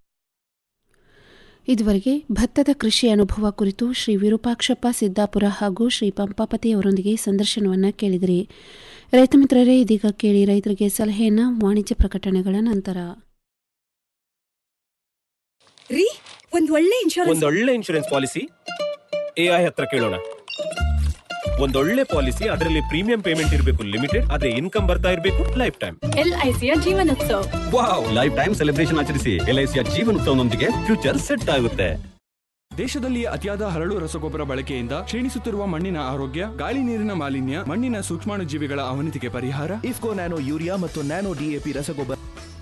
ಇದುವರೆಗೆ ಭತ್ತದ ಕೃಷಿ ಅನುಭವ ಕುರಿತು ಶ್ರೀ ವಿರೂಪಾಕ್ಷಪ್ಪ ಸಿದ್ದಾಪುರ ಹಾಗೂ ಶ್ರೀ ಪಂಪಾಪತಿ ಅವರೊಂದಿಗೆ ಸಂದರ್ಶನವನ್ನು ಕೇಳಿದಿರಿ ರೈತ ಮಿತ್ರರೇ ಇದೀಗ ಕೇಳಿ ರೈತರಿಗೆ ಸಲಹೆಯನ್ನ ವಾಣಿಜ್ಯ ಪ್ರಕಟಣೆಗಳ ನಂತರ ರೀ ಒಂದ್ ಒಳ್ಳೆ ಇನ್ಶೂರೆನ್ಸ್ ಒಂದೊಳ್ಳೆ ಇನ್ಶೂರೆನ್ಸ್ ಪಾಲಿಸಿ ಎ ಐ ಹತ್ರ ಕೇಳೋಣ ಒಂದೊಳ್ಳೆ ಪಾಲಿಸಿ ಅದರಲ್ಲಿ ಪ್ರೀಮಿಯಂ ಪೇಮೆಂಟ್ ಇರಬೇಕು ಲಿಮಿಟೆಡ್ ಆದ್ರೆ ಇನ್ಕಮ್ ಬರ್ತಾ ಇರಬೇಕು ಲೈಫ್ ಟೈಮ್ ಎಲ್ ಐ ಸಿಯ Jeevanotsav wow life time celebration ಆಚರಿಸಿ ಎಲ್ ಐ ಸಿಯ ಜೀವನೋತ್ಸವನೊಂದಿಗೆ ಫ್ಯೂಚರ್ ಸೆಟ್ ಆಗುತ್ತೆ ದೇಶದಲ್ಲಿ ಅತಿಯಾದ ಹರಳು ರಸಗೊಬ್ಬರ ಬಳಕೆಯಿಂದ ಕ್ಷೀಣಿಸುತ್ತಿರುವ ಮಣ್ಣಿನ ಆರೋಗ್ಯ ಗಾಳಿ ನೀರಿನ ಮಾಲಿನ್ಯ ಮಣ್ಣಿನ ಸೂಕ್ಷ್ಮಾಣುಜೀವಿಗಳ ಅವನತಿಗೆ ಪರಿಹಾರ ಇಫ್ಕೋ ನ್ಯಾನೋ ಯೂರಿಯಾ ಮತ್ತು ನ್ಯಾನೋ ಡಿಎಪಿ ರಸಗೊಬ್ಬರ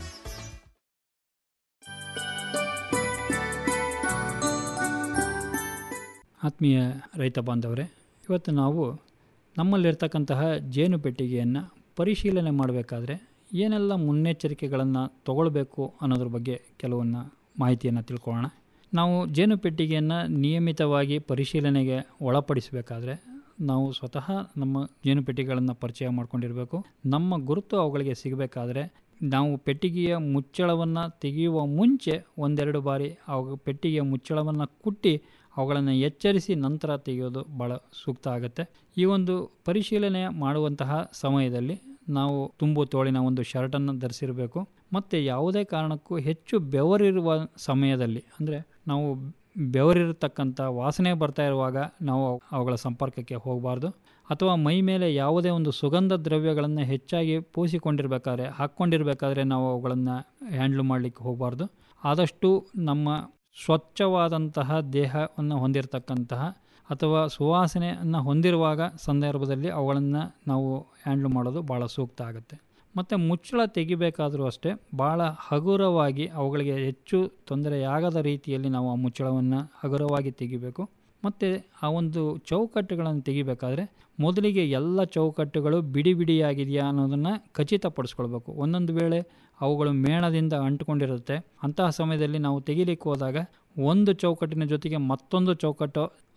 ಆತ್ಮೀಯ ರೈತ ಬಾಂಧವರೇ ಇವತ್ತು ನಾವು ನಮ್ಮಲ್ಲಿರ್ತಕ್ಕಂತಹ ಜೇನು ಪೆಟ್ಟಿಗೆಯನ್ನು ಪರಿಶೀಲನೆ ಮಾಡಬೇಕಾದ್ರೆ ಏನೆಲ್ಲ ಮುನ್ನೆಚ್ಚರಿಕೆಗಳನ್ನು ತಗೊಳ್ಬೇಕು ಅನ್ನೋದ್ರ ಬಗ್ಗೆ ಕೆಲವನ್ನ ಮಾಹಿತಿಯನ್ನು ತಿಳ್ಕೊಳ್ಳೋಣ ನಾವು ಜೇನು ಪೆಟ್ಟಿಗೆಯನ್ನು ನಿಯಮಿತವಾಗಿ ಪರಿಶೀಲನೆಗೆ ಒಳಪಡಿಸಬೇಕಾದ್ರೆ ನಾವು ಸ್ವತಃ ನಮ್ಮ ಜೇನು ಪೆಟ್ಟಿಗೆಗಳನ್ನು ಪರಿಚಯ ಮಾಡ್ಕೊಂಡಿರಬೇಕು ನಮ್ಮ ಗುರುತು ಅವುಗಳಿಗೆ ಸಿಗಬೇಕಾದ್ರೆ ನಾವು ಪೆಟ್ಟಿಗೆಯ ಮುಚ್ಚಳವನ್ನು ತೆಗೆಯುವ ಮುಂಚೆ ಒಂದೆರಡು ಬಾರಿ ಅವು ಪೆಟ್ಟಿಗೆಯ ಮುಚ್ಚಳವನ್ನು ಕುಟ್ಟಿ ಅವುಗಳನ್ನು ಎಚ್ಚರಿಸಿ ನಂತರ ತೆಗೆಯೋದು ಭಾಳ ಸೂಕ್ತ ಆಗುತ್ತೆ ಈ ಒಂದು ಪರಿಶೀಲನೆ ಮಾಡುವಂತಹ ಸಮಯದಲ್ಲಿ ನಾವು ತುಂಬು ತೋಳಿನ ಒಂದು ಶರ್ಟನ್ನು ಧರಿಸಿರಬೇಕು ಮತ್ತು ಯಾವುದೇ ಕಾರಣಕ್ಕೂ ಹೆಚ್ಚು ಬೆವರಿರುವ ಸಮಯದಲ್ಲಿ ಅಂದರೆ ನಾವು ಬೆವರಿರತಕ್ಕಂಥ ವಾಸನೆ ಬರ್ತಾ ಇರುವಾಗ ನಾವು ಅವುಗಳ ಸಂಪರ್ಕಕ್ಕೆ ಹೋಗಬಾರ್ದು ಅಥವಾ ಮೈ ಮೇಲೆ ಯಾವುದೇ ಒಂದು ಸುಗಂಧ ದ್ರವ್ಯಗಳನ್ನು ಹೆಚ್ಚಾಗಿ ಪೂಸಿಕೊಂಡಿರ್ಬೇಕಾದ್ರೆ ಹಾಕ್ಕೊಂಡಿರ್ಬೇಕಾದ್ರೆ ನಾವು ಅವುಗಳನ್ನು ಹ್ಯಾಂಡ್ಲ್ ಮಾಡಲಿಕ್ಕೆ ಹೋಗಬಾರ್ದು ಆದಷ್ಟು ನಮ್ಮ ಸ್ವಚ್ಛವಾದಂತಹ ದೇಹವನ್ನು ಹೊಂದಿರತಕ್ಕಂತಹ ಅಥವಾ ಸುವಾಸನೆಯನ್ನು ಹೊಂದಿರುವಾಗ ಸಂದರ್ಭದಲ್ಲಿ ಅವುಗಳನ್ನು ನಾವು ಹ್ಯಾಂಡ್ಲ್ ಮಾಡೋದು ಭಾಳ ಸೂಕ್ತ ಆಗುತ್ತೆ ಮತ್ತು ಮುಚ್ಚಳ ತೆಗಿಬೇಕಾದರೂ ಅಷ್ಟೇ ಭಾಳ ಹಗುರವಾಗಿ ಅವುಗಳಿಗೆ ಹೆಚ್ಚು ತೊಂದರೆಯಾಗದ ರೀತಿಯಲ್ಲಿ ನಾವು ಆ ಮುಚ್ಚಳವನ್ನು ಹಗುರವಾಗಿ ತೆಗಿಬೇಕು ಮತ್ತು ಆ ಒಂದು ಚೌಕಟ್ಟುಗಳನ್ನು ತೆಗಿಬೇಕಾದ್ರೆ ಮೊದಲಿಗೆ ಎಲ್ಲ ಚೌಕಟ್ಟುಗಳು ಬಿಡಿ ಬಿಡಿಯಾಗಿದೆಯಾ ಅನ್ನೋದನ್ನು ಖಚಿತಪಡಿಸ್ಕೊಳ್ಬೇಕು ಒಂದೊಂದು ವೇಳೆ ಅವುಗಳು ಮೇಣದಿಂದ ಅಂಟುಕೊಂಡಿರುತ್ತೆ ಅಂತಹ ಸಮಯದಲ್ಲಿ ನಾವು ತೆಗಿಲಿಕ್ಕೆ ಹೋದಾಗ ಒಂದು ಚೌಕಟ್ಟಿನ ಜೊತೆಗೆ ಮತ್ತೊಂದು ಚೌಕಟ್ಟು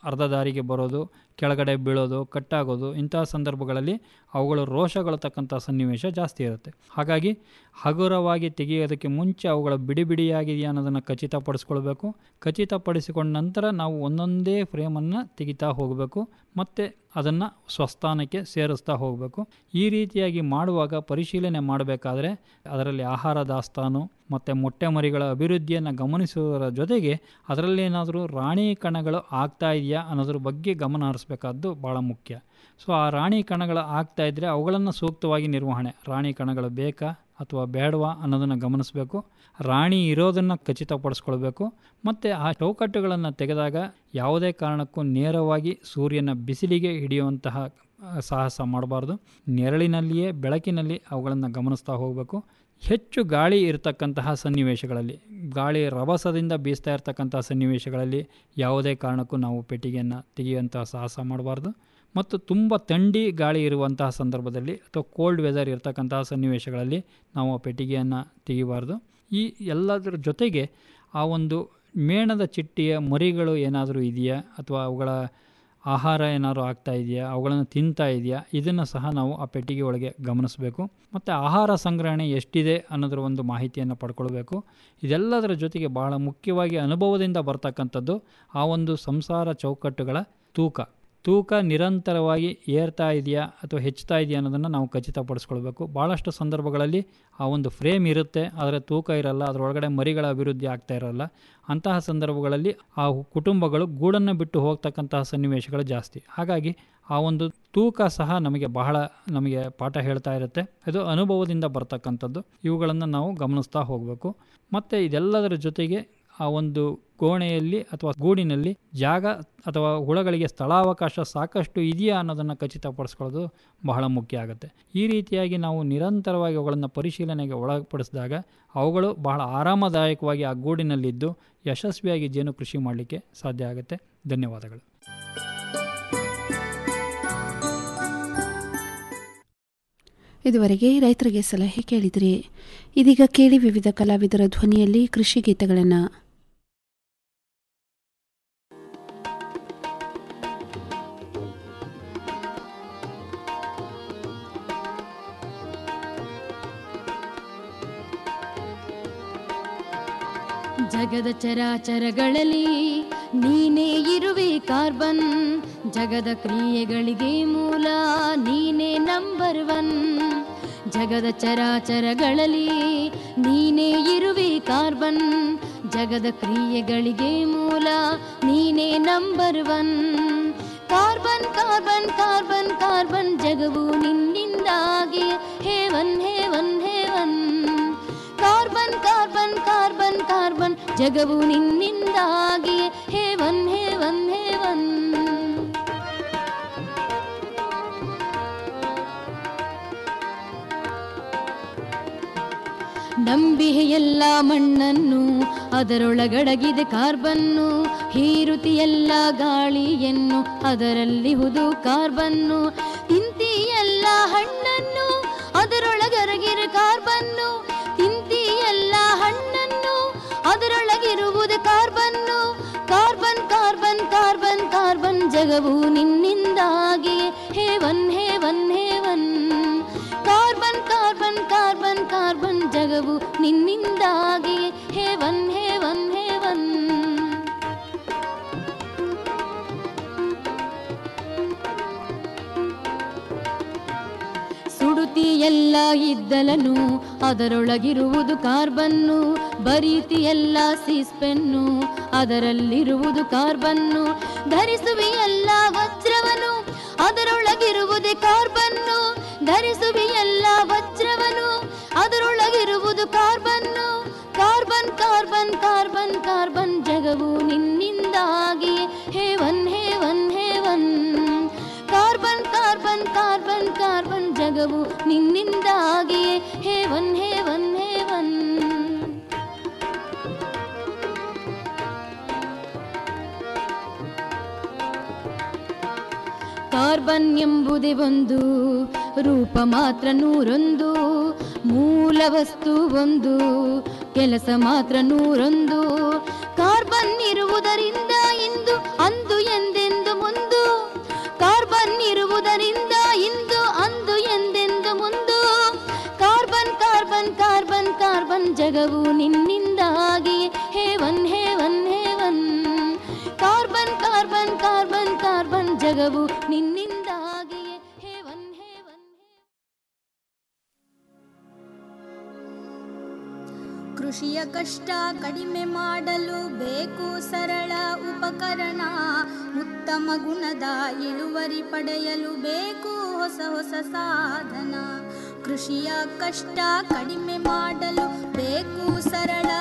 ಅರ್ಧ ದಾರಿಗೆ ಬರೋದು ಕೆಳಗಡೆ ಬೀಳೋದು ಕಟ್ಟಾಗೋದು ಇಂತಹ ಸಂದರ್ಭಗಳಲ್ಲಿ ಅವುಗಳು ರೋಷಗೊಳ್ತಕ್ಕಂಥ ಸನ್ನಿವೇಶ ಜಾಸ್ತಿ ಇರುತ್ತೆ ಹಾಗಾಗಿ ಹಗುರವಾಗಿ ತೆಗೆಯೋದಕ್ಕೆ ಮುಂಚೆ ಅವುಗಳ ಬಿಡಿ ಬಿಡಿಯಾಗಿದೆಯಾ ಅನ್ನೋದನ್ನು ಖಚಿತಪಡಿಸ್ಕೊಳ್ಬೇಕು ಖಚಿತಪಡಿಸಿಕೊಂಡ ನಂತರ ನಾವು ಒಂದೊಂದೇ ಫ್ರೇಮನ್ನು ತೆಗಿತಾ ಹೋಗಬೇಕು ಮತ್ತು ಅದನ್ನು ಸ್ವಸ್ಥಾನಕ್ಕೆ ಸೇರಿಸ್ತಾ ಹೋಗಬೇಕು ಈ ರೀತಿಯಾಗಿ ಮಾಡುವಾಗ ಪರಿಶೀಲನೆ ಮಾಡಬೇಕಾದ್ರೆ ಅದರಲ್ಲಿ ಆಹಾರ ದಾಸ್ತಾನು ಮತ್ತು ಮೊಟ್ಟೆ ಮರಿಗಳ ಅಭಿವೃದ್ಧಿಯನ್ನು ಗಮನಿಸುವುದರ ಜೊತೆಗೆ ಅದರಲ್ಲೇನಾದರೂ ರಾಣಿ ಕಣಗಳು ಆಗ್ತಾ ಇದೆಯಾ ಅನ್ನೋದ್ರ ಬಗ್ಗೆ ಗಮನ ಹರಿಸ್ಬೇಕಾದ್ದು ಭಾಳ ಮುಖ್ಯ ಸೊ ಆ ರಾಣಿ ಕಣಗಳು ಆಗ್ತಾ ಇದ್ದರೆ ಅವುಗಳನ್ನು ಸೂಕ್ತವಾಗಿ ನಿರ್ವಹಣೆ ರಾಣಿ ಕಣಗಳು ಬೇಕಾ ಅಥವಾ ಬೇಡವಾ ಅನ್ನೋದನ್ನು ಗಮನಿಸಬೇಕು ರಾಣಿ ಇರೋದನ್ನು ಖಚಿತಪಡಿಸ್ಕೊಳ್ಬೇಕು ಮತ್ತು ಆ ಚೌಕಟ್ಟುಗಳನ್ನು ತೆಗೆದಾಗ ಯಾವುದೇ ಕಾರಣಕ್ಕೂ ನೇರವಾಗಿ ಸೂರ್ಯನ ಬಿಸಿಲಿಗೆ ಹಿಡಿಯುವಂತಹ ಆ, ಸಾಹಸ ಮಾಡಬಾರ್ದು ನೆರಳಿನಲ್ಲಿಯೇ ಬೆಳಕಿನಲ್ಲಿ ಅವುಗಳನ್ನು ಗಮನಿಸ್ತಾ ಹೋಗಬೇಕು ಹೆಚ್ಚು ಗಾಳಿ ಇರತಕ್ಕಂತಹ ಸನ್ನಿವೇಶಗಳಲ್ಲಿ ಗಾಳಿ ರಭಸದಿಂದ ಬೀಸ್ತಾ ಇರತಕ್ಕಂತಹ ಸನ್ನಿವೇಶಗಳಲ್ಲಿ ಯಾವುದೇ ಕಾರಣಕ್ಕೂ ನಾವು ಪೆಟ್ಟಿಗೆಯನ್ನು ತೆಗೆಯುವಂತಹ ಸಾಹಸ ಮಾಡಬಾರ್ದು ಮತ್ತು ತುಂಬ ಥಂಡಿ ಗಾಳಿ ಇರುವಂತಹ ಸಂದರ್ಭದಲ್ಲಿ ಅಥವಾ ಕೋಲ್ಡ್ ವೆದರ್ ಇರತಕ್ಕಂತಹ ಸನ್ನಿವೇಶಗಳಲ್ಲಿ ನಾವು ಆ ಪೆಟ್ಟಿಗೆಯನ್ನು ತೆಗಿಬಾರ್ದು ಈ ಎಲ್ಲದರ ಜೊತೆಗೆ ಆ ಒಂದು ಮೇಣದ ಚಿಟ್ಟಿಯ ಮರಿಗಳು ಏನಾದರೂ ಇದೆಯಾ ಅಥವಾ ಅವುಗಳ ಆಹಾರ ಏನಾದರೂ ಆಗ್ತಾ ಇದೆಯಾ ಅವುಗಳನ್ನು ತಿಂತಾ ಇದೆಯಾ ಇದನ್ನು ಸಹ ನಾವು ಆ ಪೆಟ್ಟಿಗೆ ಒಳಗೆ ಗಮನಿಸಬೇಕು ಮತ್ತು ಆಹಾರ ಸಂಗ್ರಹಣೆ ಎಷ್ಟಿದೆ ಅನ್ನೋದರ ಒಂದು ಮಾಹಿತಿಯನ್ನು ಪಡ್ಕೊಳ್ಬೇಕು ಇದೆಲ್ಲದರ ಜೊತೆಗೆ ಬಹಳ ಮುಖ್ಯವಾಗಿ ಅನುಭವದಿಂದ ಬರ್ತಕ್ಕಂಥದ್ದು ಆ ಒಂದು ಸಂಸಾರ ಚೌಕಟ್ಟುಗಳ ತೂಕ ತೂಕ ನಿರಂತರವಾಗಿ ಏರ್ತಾ ಇದೆಯಾ ಅಥವಾ ಹೆಚ್ಚುತ್ತಾ ಇದೆಯಾ ಅನ್ನೋದನ್ನು ನಾವು ಖಚಿತಪಡಿಸ್ಕೊಳ್ಬೇಕು ಭಾಳಷ್ಟು ಸಂದರ್ಭಗಳಲ್ಲಿ ಆ ಒಂದು ಫ್ರೇಮ್ ಇರುತ್ತೆ ಆದರೆ ತೂಕ ಇರಲ್ಲ ಅದರೊಳಗಡೆ ಮರಿಗಳ ಅಭಿವೃದ್ಧಿ ಆಗ್ತಾ ಇರಲ್ಲ ಅಂತಹ ಸಂದರ್ಭಗಳಲ್ಲಿ ಆ ಕುಟುಂಬಗಳು ಗೂಡನ್ನು ಬಿಟ್ಟು ಹೋಗ್ತಕ್ಕಂತಹ ಸನ್ನಿವೇಶಗಳು ಜಾಸ್ತಿ ಹಾಗಾಗಿ ಆ ಒಂದು ತೂಕ ಸಹ ನಮಗೆ ಬಹಳ ನಮಗೆ ಪಾಠ ಹೇಳ್ತಾ ಇರುತ್ತೆ ಇದು ಅನುಭವದಿಂದ ಬರ್ತಕ್ಕಂಥದ್ದು ಇವುಗಳನ್ನು ನಾವು ಗಮನಿಸ್ತಾ ಹೋಗಬೇಕು ಮತ್ತು ಇದೆಲ್ಲದರ ಜೊತೆಗೆ ಆ ಒಂದು ಕೋಣೆಯಲ್ಲಿ ಅಥವಾ ಗೂಡಿನಲ್ಲಿ ಜಾಗ ಅಥವಾ ಹುಳಗಳಿಗೆ ಸ್ಥಳಾವಕಾಶ ಸಾಕಷ್ಟು ಇದೆಯಾ ಅನ್ನೋದನ್ನು ಖಚಿತಪಡಿಸ್ಕೊಳ್ಳೋದು ಬಹಳ ಮುಖ್ಯ ಆಗುತ್ತೆ ಈ ರೀತಿಯಾಗಿ ನಾವು ನಿರಂತರವಾಗಿ ಅವುಗಳನ್ನು ಪರಿಶೀಲನೆಗೆ ಒಳಪಡಿಸಿದಾಗ ಅವುಗಳು ಬಹಳ ಆರಾಮದಾಯಕವಾಗಿ ಆ ಗೂಡಿನಲ್ಲಿದ್ದು ಯಶಸ್ವಿಯಾಗಿ ಜೇನು ಕೃಷಿ ಮಾಡಲಿಕ್ಕೆ ಸಾಧ್ಯ ಆಗುತ್ತೆ ಧನ್ಯವಾದಗಳು ಇದುವರೆಗೆ ರೈತರಿಗೆ ಸಲಹೆ ಕೇಳಿದ್ರಿ ಇದೀಗ ಕೇಳಿ ವಿವಿಧ ಕಲಾವಿದರ ಧ್ವನಿಯಲ್ಲಿ ಕೃಷಿ ಗೀತೆಗಳನ್ನು ಜಗದ ಚರಾಚರಗಳಲ್ಲಿ ನೀನೇ ಇರುವೆ ಕಾರ್ಬನ್ ಜಗದ ಕ್ರಿಯೆಗಳಿಗೆ ಮೂಲ ನೀನೇ ನಂಬರ್ ಒನ್ ಜಗದ ಚರಾಚರಗಳಲ್ಲಿ ನೀನೇ ಇರುವೆ ಕಾರ್ಬನ್ ಜಗದ ಕ್ರಿಯೆಗಳಿಗೆ ಮೂಲ ನೀನೇ number one carbon carbon carbon carbon ಜಗವು ನಿನ್ನಿಂದಾಗಿ heaven heaven heaven carbon carbon carbon carbon ಜಗವು ನಿನ್ನಿಂದಾಗಿ ಹೇವನ್ ಹೇವನ್ ಹೇವನ್ ನಂಬಿಹೆ ಎಲ್ಲ ಮಣ್ಣನ್ನು ಅದರೊಳಗಡಗಿದೆ ಕಾರ್ಬನ್ನು ಹೀರುತಿ ಎಲ್ಲ ಗಾಳಿಯನ್ನು ಅದರಲ್ಲಿಹುದು ಕಾರ್ಬನ್ನು ತಿಂತಿ ಎಲ್ಲ ಹಣ್ಣನ್ನು ಅದರೊಳಗರಗಿರ ಕಾರ್ಬನ್ನು ತಿಂತಿ ಎಲ್ಲ ಹಣ್ಣನ್ನು ಅದರೊಳಗಿರುವುದು carbon carbon carbon carbon carbon ಜಗವು ನಿನ್ನಿಂದಾಗಿ heaven heaven heaven carbon carbon carbon carbon ಜಗವು ನಿನ್ನಿಂದಾಗಿ ಹೇವನ್ ಹೇವನ್ ಹೇವನ್ ಸುಡುತಿ ಎಲ್ಲ ಇದ್ದಲನು ಅದರೊಳಗಿರುವುದು ಕಾರ್ಬನ್ನು ಬರೀತಿ ಎಲ್ಲ ಸೀಸ್ಪೆನ್ನು ಅದರಲ್ಲಿರುವುದು ಕಾರ್ಬನ್ನು ಧರಿಸುವಿ ಎಲ್ಲ ವಜ್ರವನು ಅದರೊಳಗಿರುವುದೇ ಕಾರ್ಬನ್ನು ಧರಿಸುವಿ ಎಲ್ಲ ವಜ್ರವನು ಅದರೊಳಗಿರುವುದು carbon carbon carbon carbon carbon ಜಗವು ನಿನ್ನಿಂದಾಗಿ heaven heaven heaven carbon carbon carbon carbon ಜಗವು ನಿನ್ನಿಂದಾಗಿ ಹೇವನ್ ಹೇವನ್ ಹೇವನ್ ಕಾರ್ಬನ್ ಎಂಬುದೇ ಒಂದು ರೂಪ ಮಾತ್ರ ನೂರೊಂದು ಮೂಲ ವಸ್ತು ಒಂದು ಕೆಲಸ ಮಾತ್ರ ನೂರೊಂದು ಕಾರ್ಬನ್ ಇರುವುದರಿಂದ ಇಂದು ಅಂದು ಎಂದೆಂದು ಜಗವು ನಿನ್ನಿಂದಾಗಿಯೇ heaven heaven heaven carbon carbon carbon carbon ಜಗವು ನಿನ್ನಿಂದಾಗಿಯೇ ಹೇವನ್ ಹೇವನ್ ಕೃಷಿಯ ಕಷ್ಟ ಕಡಿಮೆ ಮಾಡಲು ಬೇಕು ಸರಳ ಉಪಕರಣ ಉತ್ತಮ ಗುಣದ ಇಳುವರಿ ಪಡೆಯಲು ಬೇಕು ಹೊಸ ಹೊಸ ಸಾಧನ ಕೃಷಿಯ ಕಷ್ಟ ಕಡಿಮೆ ಮಾಡಲು ಬೇಕು ಸರಳ